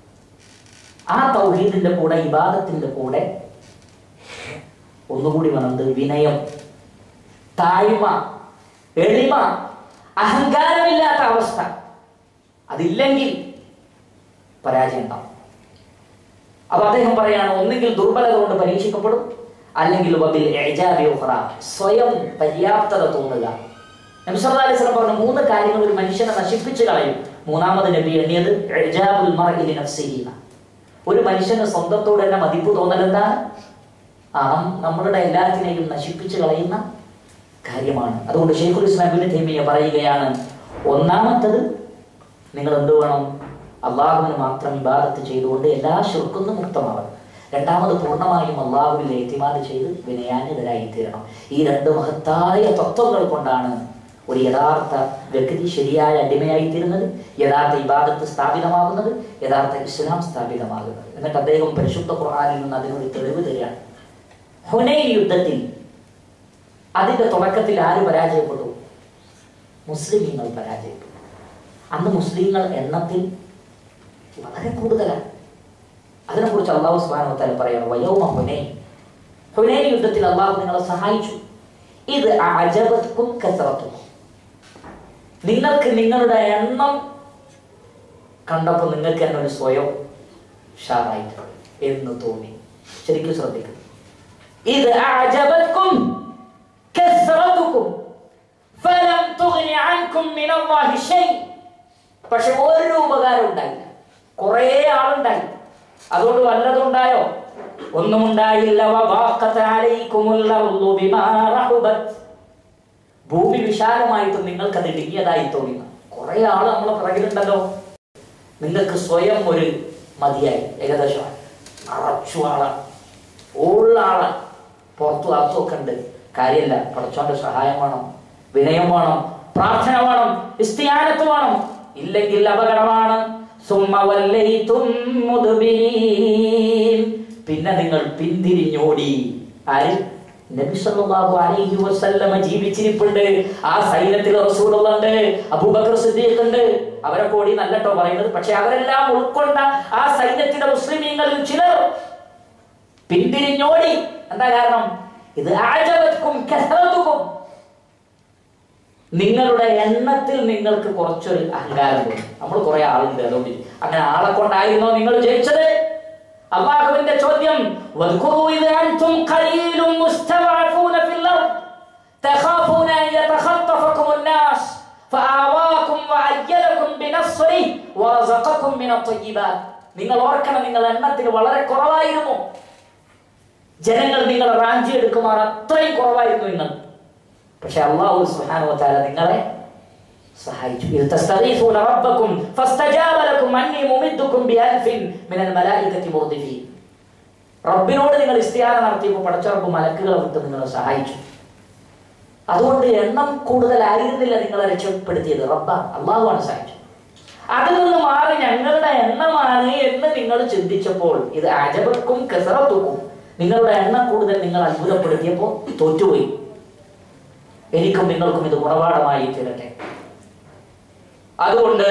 ആ തൗഹീദിന്റെ കൂടെ ഇബാദത്തിന്റെ കൂടെ ഒന്നുകൂടി വന്നത് വിനയം താഴ്മ എളിമ അഹങ്കാരമില്ലാത്ത അവസ്ഥ അതില്ലെങ്കിൽ പരാജയം ഉണ്ടാവും അപ്പൊ അദ്ദേഹം പറയാണ് ഒന്നുകിൽ ദുർബലത കൊണ്ട് പരീക്ഷിക്കപ്പെടും അല്ലെങ്കിൽ വബിൽ ഇഅ്ജാബി ഉഖ്റ. സ്വയം പര്യാപ്തത തോന്നുക നബി സല്ലല്ലാഹു അലൈഹി വസല്ലം പറഞ്ഞ മൂന്ന് കാര്യങ്ങൾ ഒരു മനുഷ്യനെ നശിപ്പിച്ചു കളയും മൂന്നാമത് നബി എണ്ണിയത് ഇഅ്ജാബുൽ മർഇ ലിനഫ്സിഹി എന്നാണ്. ഒരു മനുഷ്യന് സ്വന്തത്തോട് തന്നെ മതിപ്പ് തോന്നൽ എന്താണ് ആ നം- നമ്മളുടെ എല്ലാത്തിനെയും നശിപ്പിച്ചു കളയുന്ന കാര്യമാണ് അതുകൊണ്ട് ഷെയ്ഖുൽ ഇസ്ലാം ഇബ്നു തൈമിയ പറയുകയാണ് ഒന്നാമത്തത് നിങ്ങൾ എന്ത് വേണം അള്ളാഹുവിന് മാത്രം ഇബാദത്ത് ചെയ്തുകൊണ്ട് എല്ലാ ശുർക്കുന്നും മുക്തമാവണം രണ്ടാമത് പൂർണ്ണമായും അള്ളാഹുവിൽ ഏറ്റിമാത് ചെയ്ത് വിനയാന്യതരായി തീരണം ഈ രണ്ട് മഹത്തായ തത്വങ്ങൾ കൊണ്ടാണ് ഒരു യഥാർത്ഥ വ്യക്തി ശരിയായ അടിമയായി തീരുന്നത് യഥാർത്ഥ ഇബാദത്ത് സ്ഥാപിതമാകുന്നത് യഥാർത്ഥ ഇസ്ലാം സ്ഥാപിതമാകുന്നത് എന്നിട്ട് അദ്ദേഹം പരിശുദ്ധ ഖുർആനിൽ നിന്ന് അതിനൊരു തെളിവ് തരികയാണ് ഹുനൈൻ യുദ്ധത്തിൽ അതിന്റെ തുടക്കത്തിൽ ആര് പരാജയപ്പെട്ടു മുസ്ലിമീങ്ങൾ പരാജയപ്പെട്ടു അന്ന് മുസ്ലിങ്ങൾ എണ്ണത്തിൽ വളരെ കൂടുതലാണ് അതിനെക്കുറിച്ച് അള്ളാഹു സുബാനോ തല പറയാണ് വയോമ ഹുനൈൻ ഹുനൈൻ യുദ്ധത്തിൽ അള്ളാഹു നിങ്ങളെ സഹായിച്ചു ഇത് അജബത്ക്കും കസറത്തും നിങ്ങൾക്ക് നിങ്ങളുടെ എണ്ണം കണ്ടപ്പോൾ നിങ്ങൾക്ക് തന്നെ ഒരു സ്വയം ഷാറായിട്ട് എന്ന് തോന്നി ശരിക്കും ശ്രദ്ധിക്കും ഇത് അജബത്ക്കും കസറത്തുക്കും ഫലം തുഗ്നി അൻകും മിനല്ലാഹി ഷൈ പക്ഷെ ഒരു ഉപകാരം ഉണ്ടായില്ല കുറേ ആളുണ്ടായി അതുകൊണ്ട് വല്ലതും ഉണ്ടായോ ഒന്നും ഉണ്ടായില്ല വബാഖത അലൈക്കുമുൽ അർളു ബിമാ റഹബത് ഭൂമി വിശാലമായിട്ട് നിങ്ങൾക്ക് അത് ഇടുങ്ങിയതായി തോന്നി കുറെ ആള് നമ്മളെ പിറകിലുണ്ടല്ലോ നിങ്ങൾക്ക് സ്വയം ഒരു മതിയായി ഏകദേശം നിറച്ചു ആളാണ് ഉള്ള ആളാണ് പുറത്തു അകത്തൊക്കെ ഉണ്ട് കാര്യമില്ല പഠിച്ചോന്റെ സഹായം വേണം വിനയം വേണം പ്രാർത്ഥന വേണം ഇസ്തിയാനത്ത് വേണം ഇല്ലെങ്കിൽ അപകടമാണ് സുമ്മ വല്ലൈതും മുദ്ബിരീൻ. പിന്നെ നിങ്ങൾ പിന്തിരിഞ്ഞോടി ആര് നബി സല്ലല്ലാഹു അലൈഹി വസല്ലമ ജീവിച്ചിരിപ്പുണ്ട് ആ സൈന്യത്തിൽ റസൂലുള്ളാണ്ട് അബൂബക്കർ സിദ്ദീഖ് ഉണ്ട് അവരെ കൂടി നല്ലട്ടോ പറയുന്നത് പക്ഷെ അവരെല്ലാം ഉൾക്കൊണ്ട ആ സൈന്യത്തിന്റെ മുസ്ലിമീങ്ങളിൽ ചിലർ പിന്തിരിഞ്ഞോടി എന്താ കാരണം ഇത് ആജവത്ക്കും കസറത്തുക്കും നിങ്ങളുടെ എണ്ണത്തിൽ നിങ്ങൾക്ക് കുറച്ചൊരു അഹങ്കാരം തോന്നും നമ്മൾ കുറെ ആളുണ്ട് അതുകൊണ്ട് അങ്ങനെ ആളെ കൊണ്ടായിരുന്നോ നിങ്ങൾ ജയിച്ചത് അള്ളാഹുവിന്റെ ചോദ്യം "വദ്കുറൂ ഇദ് അൻതും ഖലീലുൻ മുസ്തദഅഫൂന ഫിൽ അർദ് തഖാഫൂന അൻ യതഖത്തഫകും الناس فآواكم وأيدكم بنصره ورزقكم من الطيبات നിങ്ങൾ ഓർക്കണം നിങ്ങൾ എണ്ണത്തിൽ വളരെ കുറവായിരുന്നു ജനങ്ങൾ നിങ്ങളെ റാഞ്ചി എടുക്കുമാർ അത്രയും കുറവായിരുന്നു നിങ്ങൾ പക്ഷെ അള്ളാഹു സുബ്ഹാനഹു വ തആല നിങ്ങളെ സഹായിച്ചു ഇത് തസ്തഗീസുന റബ്ബക്കും ഫസ്തജാബ ലക്കും അന്നി മുമിദ്ദുക്കും ബിഅൽഫിൻ മിനൽ മലായികത്തി മുർദിഫീൻ റബ്ബിനോട് നിങ്ങൾ ഇസ്തിഹാന നടത്തിയപ്പോൾ പടച്ച റബ്ബ് മലക്കുകളെ വിട്ട് നിങ്ങളെ സഹായിച്ചു അതുകൊണ്ട് എണ്ണം കൂടുതലായിരുന്നില്ല നിങ്ങളെ രക്ഷപ്പെടുത്തിയത് റബ്ബ അള്ളാഹുവാണ് സഹായിച്ചത് അതിൽ നിന്ന് മാറി ഞങ്ങളുടെ എണ്ണമാണ് എന്ന് നിങ്ങൾ ചിന്തിച്ചപ്പോൾ ഇത് അജബക്കും കസറത്തുക്കും നിങ്ങളുടെ എണ്ണം കൂടുതൽ നിങ്ങൾ അത്ഭുതപ്പെടുത്തിയപ്പോൾ തോറ്റുപോയി എനിക്കും നിങ്ങൾക്കും ഇത് ഗുണപാഠമായി തീരട്ടെ അതുകൊണ്ട്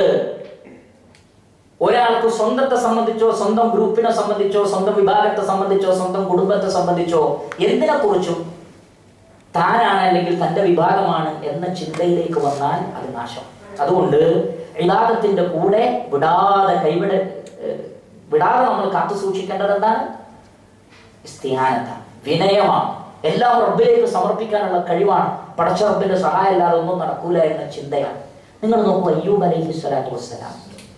ഒരാൾക്ക് സ്വന്തത്തെ സംബന്ധിച്ചോ സ്വന്തം ഗ്രൂപ്പിനെ സംബന്ധിച്ചോ സ്വന്തം വിഭാഗത്തെ സംബന്ധിച്ചോ സ്വന്തം കുടുംബത്തെ സംബന്ധിച്ചോ എന്തിനെ കുറിച്ചും താനാണ് അല്ലെങ്കിൽ തന്റെ വിഭാഗമാണ് എന്ന ചിന്തയിലേക്ക് വന്നാൽ അത് നാശം അതുകൊണ്ട് ഇലാദത്തിന്റെ കൂടെ വിടാതെ കൈവിട ഏഹ് വിടാതെ നമ്മൾ കാത്തു സൂക്ഷിക്കേണ്ടത് എന്താണ് ഇസ്തിഹാനത്താണ് വിനയമാണ് എല്ലാം റബ്ബിലേക്ക് സമർപ്പിക്കാനുള്ള കഴിവാണ് പടച്ച റബ്ബിന്റെ സഹായം അല്ലാതെ ഒന്നും നടക്കൂല എന്ന ചിന്തയാണ് നിങ്ങൾ നോക്കൂ അയ്യൂബ് അലൈഹി സ്വലാത്തു വസ്സലാം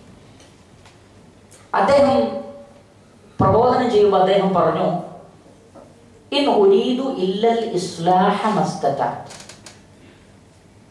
അദ്ദേഹം പ്രബോധനം ചെയ്യുമ്പോൾ അദ്ദേഹം പറഞ്ഞു ഇൻ ഉരീദു ഇല്ലൽ ഇസ്ലാഹ മസ്തത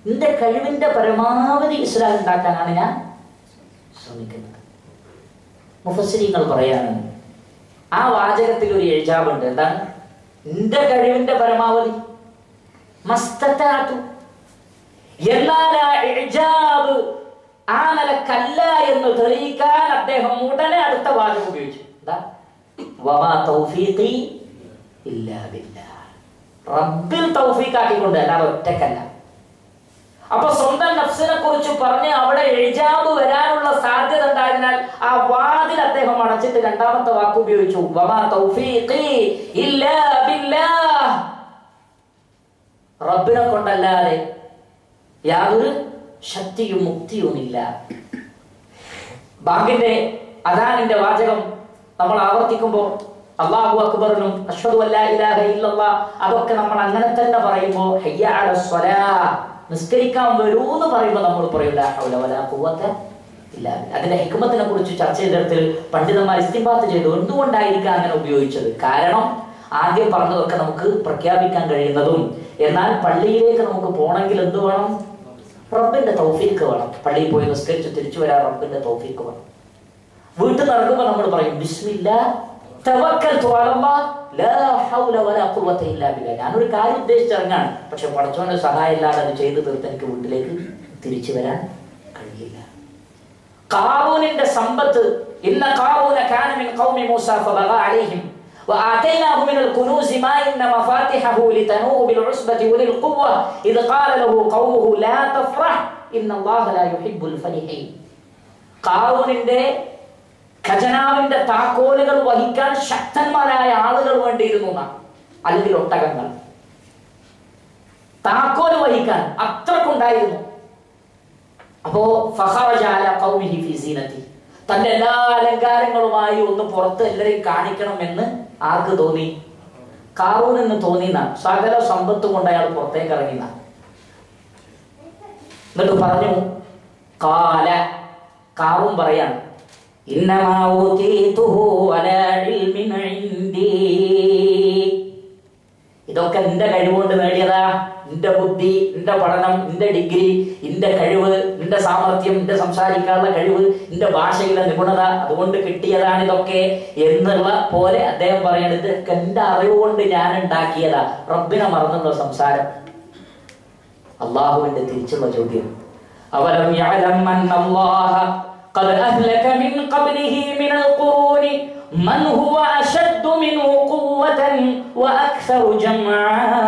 എന്റെ കഴിവിന്റെ പരമാവധി ഇസ്ലാം ഉണ്ടാക്കാനാണ് ഞാൻ ശ്രമിക്കുന്നത് മുഫസ്സിരിങ്ങൾ പറയാണ് ആ വാചകത്തിൽ ഒരു എഴുജാബുണ്ട് എന്താണ് എന്റെ കഴിവിന്റെ പരമാവധി മസ്തത്താത്തു എന്നാൽ ആ ഇജാബ് ആ നിലക്കല്ല എന്ന് തെളിയിക്കാൻ അദ്ദേഹം ഉടനെ അടുത്ത വാചകം ഉപയോഗിച്ചു എന്താ വമാ തൗഫീഖി ഇല്ലാ ബില്ലാഹ് റബ്ബിൽ തൗഫീഖ് ആക്കിക്കൊണ്ട് അല്ലാതെ ഒറ്റക്കല്ല അപ്പൊ സ്വന്തം നഫ്സിനെ കുറിച്ച് പറഞ്ഞ് അവിടെ എഴുജാബ് വരാനുള്ള സാധ്യത ഉണ്ടായതിനാൽ ആ വാതിൽ അദ്ദേഹം അടച്ചിട്ട് രണ്ടാമത്തെ വാക്ക് ഉപയോഗിച്ചു വമാ തൗഫീഖി ഇല്ലാ ബില്ലാഹ് റബ്ബിനെ കൊണ്ടല്ലാതെ യാതൊരു ശക്തിയും മുക്തിയുമില്ല ബാങ്കിന്റെ അദാനിന്റെ വാചകം നമ്മൾ ആവർത്തിക്കുമ്പോൾ അള്ളാഹു അക്ബറിനും അഷ്ഹദു അല്ലാ ഇലാഹ ഇല്ലല്ലാ അതൊക്കെ നമ്മൾ അങ്ങനെ തന്നെ പറയുമ്പോൾ ഹയ്യ അല സ്വലാ നിസ്കരിക്കാൻ വരൂന്ന് പറയുമ്പോൾ നമ്മൾ പറയും ലാ ഹൗല വലാ ഖുവത ഇല്ലാ ബില്ലാ. അതിന്റെ ഹിക്മത്തിനെ കുറിച്ച് ചർച്ച ചെയ്തിടത്തിൽ പണ്ഡിതന്മാർ ഇസ്തിംബാത്ത് ചെയ്തു എന്തുകൊണ്ടായിരിക്കാം അങ്ങനെ ഉപയോഗിച്ചത് കാരണം ആദ്യം പറഞ്ഞതൊക്കെ നമുക്ക് പ്രഖ്യാപിക്കാൻ കഴിയുന്നതും എന്നാൽ പള്ളിയിലേക്ക് നമുക്ക് പോകണമെങ്കിൽ എന്ത് വേണം റബ്ബിന്റെ തൗഫീക്ക് വേണം പള്ളിയിൽ പോയി നിസ്കരിച്ച് തിരിച്ചു വരാൻ റബ്ബിന്റെ തൗഫീക്ക് വേണം വീട്ടിൽ നിന്ന് ഇറങ്ങുമ്പോൾ നമ്മൾ പറയും ബിസ്മില്ല തവക്കൽതു അലല്ലാഹ്, ലാ ഹൗല വലാ ഖുവത ഇല്ലാ ബില്ലാഹ്. ഞാനൊരു കാര്യം ഉദ്ദേശിച്ചിറങ്ങാണ് പക്ഷെ പടച്ചോന്റെ സഹായം ഇല്ലാതെ അത് ചെയ്തു തീർത്ത് എനിക്ക് വീട്ടിലേക്ക് തിരിച്ചു വരാൻ കഴിയില്ല കാറൂനിന്റെ സമ്പത്ത് ഇന്ന കാറൂന കാന മിൻ ഖൗമി മൂസ ഫബഗ അലൈഹിം وآتيناه من الكنوز ما إن مفاتحه لتنوء بالعصبة أولي القوة إذ قال له قومه لا تفرح إن الله لا يحب الفرحين കാറൂനിന്റെ ഖജനാവിന്റെ താക്കോലുകൾ വഹിക്കാൻ ശക്തന്മാരായ ആളുകൾ വേണ്ടിയിരുന്നു എന്നാണ് അല്ലെങ്കിൽ ഒട്ടകങ്ങൾ താക്കോല് വഹിക്കാൻ അത്രക്കുണ്ടായിരുന്നു അപ്പോ ഫഹറജാല ഖൗമിഹി ഫി സീനത്തി തന്റെ എല്ലാ അലങ്കാരങ്ങളുമായി ഒന്ന് പുറത്ത് എല്ലാരെയും കാണിക്കണമെന്ന് ആർക്ക് തോന്നി കാറൂനെന്ന് തോന്നിന സകല സമ്പത്ത് കൊണ്ട് അയാൾ പുറത്തേക്ക് ഇറങ്ങിന എന്നിട്ട് പറഞ്ഞു കാല കാറും പറയാണ് ഇന്നമാ ഊതീതുഹു അലാ ഇൽമിൻ ഇൻദീ ഇതൊക്കെ നിന്റെ കഴിവുകൊണ്ട് നേടിയതാ നിന്റെ ബുദ്ധി നിന്റെ പഠനം നിന്റെ ഡിഗ്രി നിന്റെ കഴിവ് നിന്റെ സാമർഥ്യം നിന്റെ സംസാരിക്കാനുള്ള കഴിവ് നിന്റെ ഭാഷയിലെ നിപുണത അതുകൊണ്ട് കിട്ടിയതാണ് ഇതൊക്കെ എന്നുള്ള പോലെ അദ്ദേഹം പറയുന്നത് ഇതൊക്കെ എന്റെ അറിവ് കൊണ്ട് ഞാൻ ഉണ്ടാക്കിയതാ റബ്ബിനെ മറന്നുള്ള സംസാരം അള്ളാഹുവിന്റെ തിരിച്ചുള്ള ചോദ്യം അവലം യഅലം അന്നല്ലാഹ قد أهلك من قبله من القرون من هو أشد منه قوة وأكثر جمعا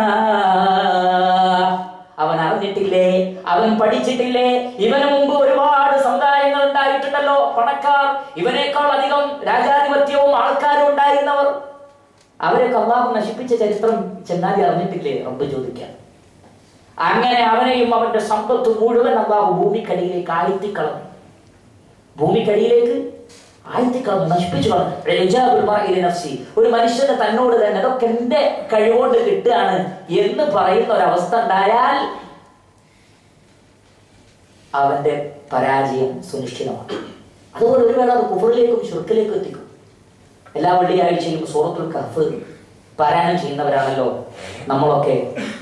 അവൻ അറിഞ്ഞിട്ടില്ലേ അവൻ പഠിച്ചിട്ടില്ലേ ഇവന് മുമ്പ് ഒരുപാട് സമുദായങ്ങൾ ഉണ്ടായിട്ടുണ്ടല്ലോ പണക്കാർ ഇവനേക്കാൾ അധികം രാജാധിപത്യവും ആൾക്കാരും ഉണ്ടായിരുന്നവർ അവരൊക്കെ അള്ളാഹു നശിപ്പിച്ച ചരിത്രം ചെന്നാലി അറിഞ്ഞിട്ടില്ലേ റബ്ബ് ചോദിക്കാൻ അങ്ങനെ അവനെയും അവന്റെ സമ്പത്ത് മുഴുവൻ അള്ളാഹു ഭൂമിക്കടിയിലേക്ക് ആഴ്ത്തിക്കളഞ്ഞു ഭൂമിക്കടിയിലേക്ക് ആഴ്ത്തിക്കളഞ്ഞു നശിപ്പിച്ചു കളഞ്ഞു ഇജാബുൽ മർഇ നഫ്സി. ഒരു മനുഷ്യന് തന്നോട് തന്നെ അതൊക്കെ എന്റെ കഴിവുകൊണ്ട് കിട്ടുകയാണ് എന്ന് പറയുന്ന ഒരവസ്ഥ ഉണ്ടായാൽ അവന്റെ പരാജയം സുനിശ്ചിതമാണ് അതുപോലെ ഒരു വേള അത് കുഫറിലേക്കും ചുരുക്കിലേക്കും എത്തിക്കും എല്ലാ വെള്ളിയാഴ്ചയും സൂറത്തുൽ കഫ് പാരായണം ചെയ്യുന്നവരാണല്ലോ നമ്മളൊക്കെ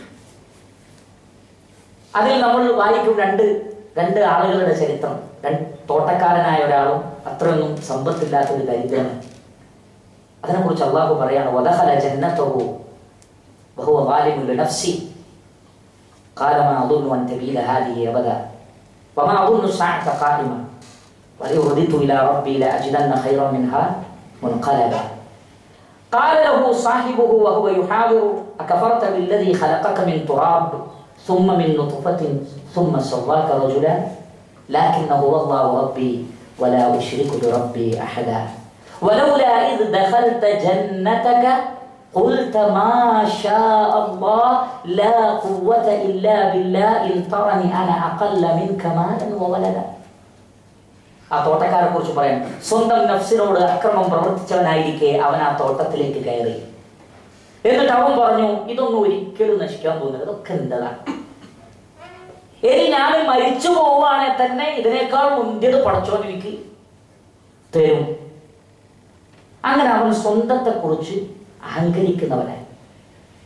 അതിൽ നമ്മൾ വായിക്കും രണ്ട് രണ്ട് ആളുകളുടെ ചരിത്രം രണ്ട് തോട്ടക്കാരനായ ഒരാളും അത്രയൊന്നും സമ്പത്തില്ലാത്ത ഒരു ദരിദ്രനും അതിനെക്കുറിച്ച് അള്ളാഹു പറയാണ് വദഖല ജന്നതഹു വഹുവ ظالم لنفسه قال ما أظن أن تبيد هذه أبدا وما أظن الساعة قائمة ولئن رددت إلى ربي لأجدن خيرا منها منقلبا قال له صاحبه وهو يحاور أكفرت بالذي خلقك من تراب ثم من نطفة ثم سواك رجلا لكن هو الله ربي ولا أشرك بربي أحدا ولولا إذ دخلت جنتك قلت ما شاء الله لا قوة إلا بالله إن ترني أنا أقل منك مالا وولدا ആ തോട്ടക്കാരെ കുറിച്ച് പറയാൻ സ്വന്തം നഫ്സിനോട് അക്രമം പ്രവർത്തിച്ചവനായിരിക്കെ അവൻ ആ തോട്ടത്തിലേക്ക് കയറി എന്നിട്ട് അവൻ പറഞ്ഞു ഇതൊന്നും ഒരിക്കലും നശിക്കാൻ പോകുന്നില്ല ഇതൊക്കെ എന്റേതാണ് ഇനി ഞാൻ മരിച്ചു പോവുകയാണെങ്കിൽ തന്നെ ഇതിനേക്കാൾ മുന്തിയത് പടച്ചോൻ എനിക്ക് തരും അങ്ങനെ അവൻ സ്വന്തത്തെ കുറിച്ച് അഹങ്കരിക്കുന്നവനായി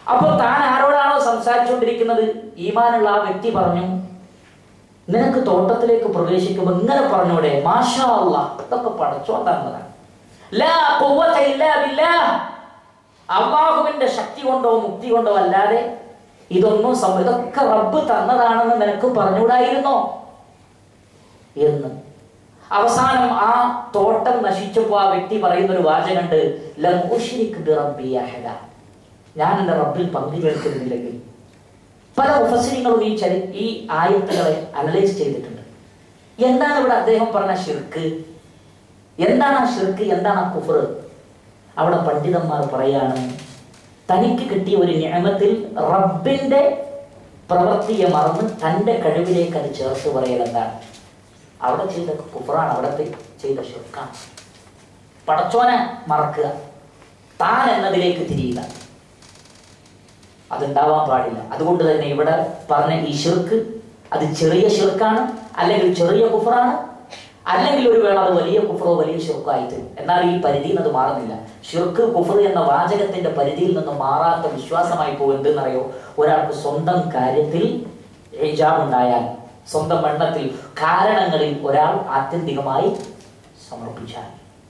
അപ്പോൾ താൻ ആരോടാണോ സംസാരിച്ചുകൊണ്ടിരിക്കുന്നത് ഈമാനുള്ള ആ വ്യക്തി പറഞ്ഞു നിനക്ക് തോട്ടത്തിലേക്ക് പ്രവേശിക്കുമ്പോൾ ഇങ്ങനെ പറഞ്ഞൂടെ മാഷാ അല്ലാ ഇതൊക്കെ പടച്ചോൻ തന്നതാണ് ലാ ഖുവ്വത ഇല്ലാ ബില്ലാഹ്. അള്ളാഹുവിന്റെ ശക്തി കൊണ്ടോ മുക്തി കൊണ്ടോ അല്ലാതെ ഇതൊന്നും സംഭവം ഇതൊക്കെ റബ്ബ് തന്നതാണെന്ന് നിനക്ക് പറഞ്ഞുകൂടായിരുന്നോ എന്ന് അവസാനം ആ തോട്ടം നശിച്ചപ്പോൾ ആ വ്യക്തി പറയുന്ന ഒരു വാചകമുണ്ട് ലം ഉശ്രിക് ബി റബ്ബി അഹദ. ഞാൻ എൻ്റെ റബ്ബിൽ പങ്കുചേർക്കുന്നില്ലെങ്കിൽ പല മുഫസിരിങ്ങളും ഈ ചരി ഈ ആയത്തുകളെ അനലൈസ് ചെയ്തിട്ടുണ്ട് എന്താണ് ഇവിടെ അദ്ദേഹം പറഞ്ഞ ഷിർക്ക് എന്താണ് ആ ഷിർക്ക് എന്താണ് ആ കുഫർ അവിടെ പണ്ഡിതന്മാർ പറയാണ് തനിക്ക് കിട്ടിയ ഒരു നിയമത്തിൽ റബ്ബിന്റെ പ്രവൃത്തിയെ മറന്ന് തന്റെ കഴിവിലേക്ക് അത് ചേർത്ത് പറയൽ എന്താണ് അവിടെ ചെയ്ത കുഫറാണ് അവിടത്തെ ചെയ്ത ഷിർക്കാണ് പടച്ചോനെ മറക്കുക താൻ എന്നതിലേക്ക് തിരിയുക അതുണ്ടാവാൻ പാടില്ല അതുകൊണ്ട് തന്നെ ഇവിടെ പറഞ്ഞ ഈ ഷിർക്ക് അത് ചെറിയ ഷിർക്കാണ് അല്ലെങ്കിൽ ചെറിയ കുഫറാണ് അല്ലെങ്കിൽ ഒരു വേള അത് വലിയ കുഫറോ വലിയ ഷിർക്കോ ആയിത്തീരും എന്നാൽ ഈ പരിധിയിൽ നിന്ന് അത് മാറുന്നില്ല ഷിർക്ക് കുഫർ എന്ന വാചകത്തിന്റെ പരിധിയിൽ നിന്ന് മാറാത്ത വിശ്വാസമായി പോകും എന്തെന്നറിയോ ഒരാൾക്ക് സ്വന്തം കാര്യത്തിൽ ഹിജാബ് ഉണ്ടായാൽ സ്വന്തം എണ്ണത്തിൽ കാരണങ്ങളിൽ ഒരാൾ ആത്യന്തികമായി സമർപ്പിച്ചാൽ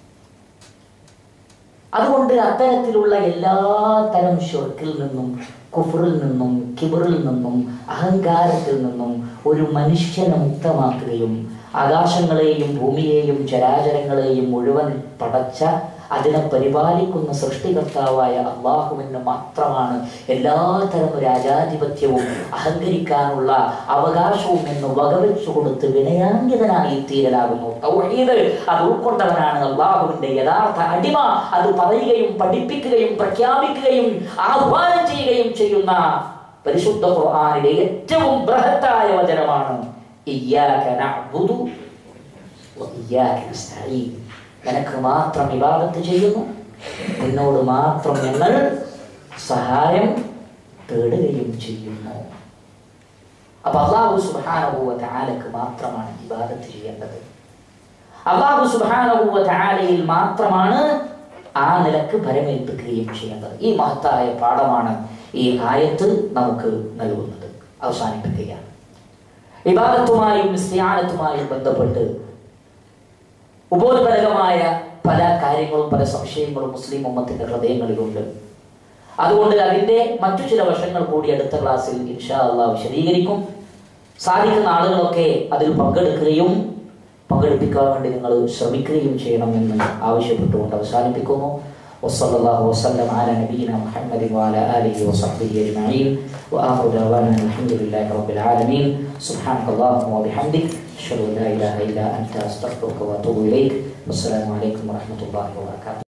അതുകൊണ്ട് അത്തരത്തിലുള്ള എല്ലാ തരം ഷുർക്കിൽ നിന്നും കുഫറിൽ നിന്നും കിബറിൽ നിന്നും അഹങ്കാരത്തിൽ നിന്നും ഒരു മനുഷ്യനെ മുക്തമാക്കുകയും ആകാശങ്ങളെയും ഭൂമിയെയും ചരാചരങ്ങളെയും മുഴുവൻ പടച്ച അതിനെ പരിപാലിക്കുന്ന സൃഷ്ടികർത്താവായ അള്ളാഹുവിന് മാത്രമാണ് എല്ലാതരം രാജാധിപത്യവും അഹങ്കരിക്കാനുള്ള അവകാശവും എന്ന് വകവെച്ചു കൊടുത്ത് വിനയാന്വിതനായി തീരലാകുന്നു തൗഹീദ് അത് ഉൾക്കൊണ്ടവനാണ് അള്ളാഹുവിന്റെ യഥാർത്ഥ അടിമ അത് പറയുകയും പഠിപ്പിക്കുകയും പ്രഖ്യാപിക്കുകയും ആഹ്വാനം ചെയ്യുകയും ചെയ്യുന്ന പരിശുദ്ധ ഖുർആനിലെ ഏറ്റവും ബൃഹത്തായ വചനമാണ് ഇയ്യാക നഅ്ബുദു വ ഇയ്യാക നസ്തഈൻ നിനക്ക് മാത്രം ഇബാദത്ത് ചെയ്യുന്നു നിന്നോട് മാത്രം ഞങ്ങൾ സഹായം തേടുകയും ചെയ്യുന്നു അപ്പൊ അള്ളാഹു സുബാനഹുവ താലക്ക് മാത്രമാണ് ഇബാദത്ത് ചെയ്യേണ്ടത് അള്ളാഹു സുബാനഹുവ താലയിൽ മാത്രമാണ് ആ നിലക്ക് ഭരമേൽപ്പിക്കുകയും ചെയ്യേണ്ടത് ഈ മഹത്തായ പാഠമാണ് ഈ ആയത്ത് നമുക്ക് നൽകുന്നത് അവസാനിപ്പിക്കുകയാണ് ഇബാദത്തുമായും സ്ത്രീയാനത്തുമായും ബന്ധപ്പെട്ട് ഉപോത്പലകമായ പല കാര്യങ്ങളും പല സംശയങ്ങളും മുസ്ലിം ഉമ്മത്തിന്റെ ഹൃദയങ്ങളിലുണ്ട് അതുകൊണ്ട് അതിന്റെ മറ്റു ചില വശങ്ങൾ കൂടി അടുത്ത ക്ലാസ്സിൽ ഇൻഷാ അള്ളാഹ് വിശദീകരിക്കും സാധിക്കുന്ന ആളുകളൊക്കെ അതിൽ പങ്കെടുക്കുകയും പങ്കെടുപ്പിക്കാൻ വേണ്ടി നിങ്ങൾ ശ്രമിക്കുകയും ചെയ്യണമെന്ന് ആവശ്യപ്പെട്ടുകൊണ്ട് അവസാനിപ്പിക്കുന്നു وصلى الله وسلم على نبينا محمد وعلى اله وصحبه اجمعين واخر دعوانا الحمد لله رب العالمين سبحانك اللهم وبحمدك اشهد ان لا اله الا انت استغفرك واتوب اليك والسلام عليكم ورحمه الله وبركاته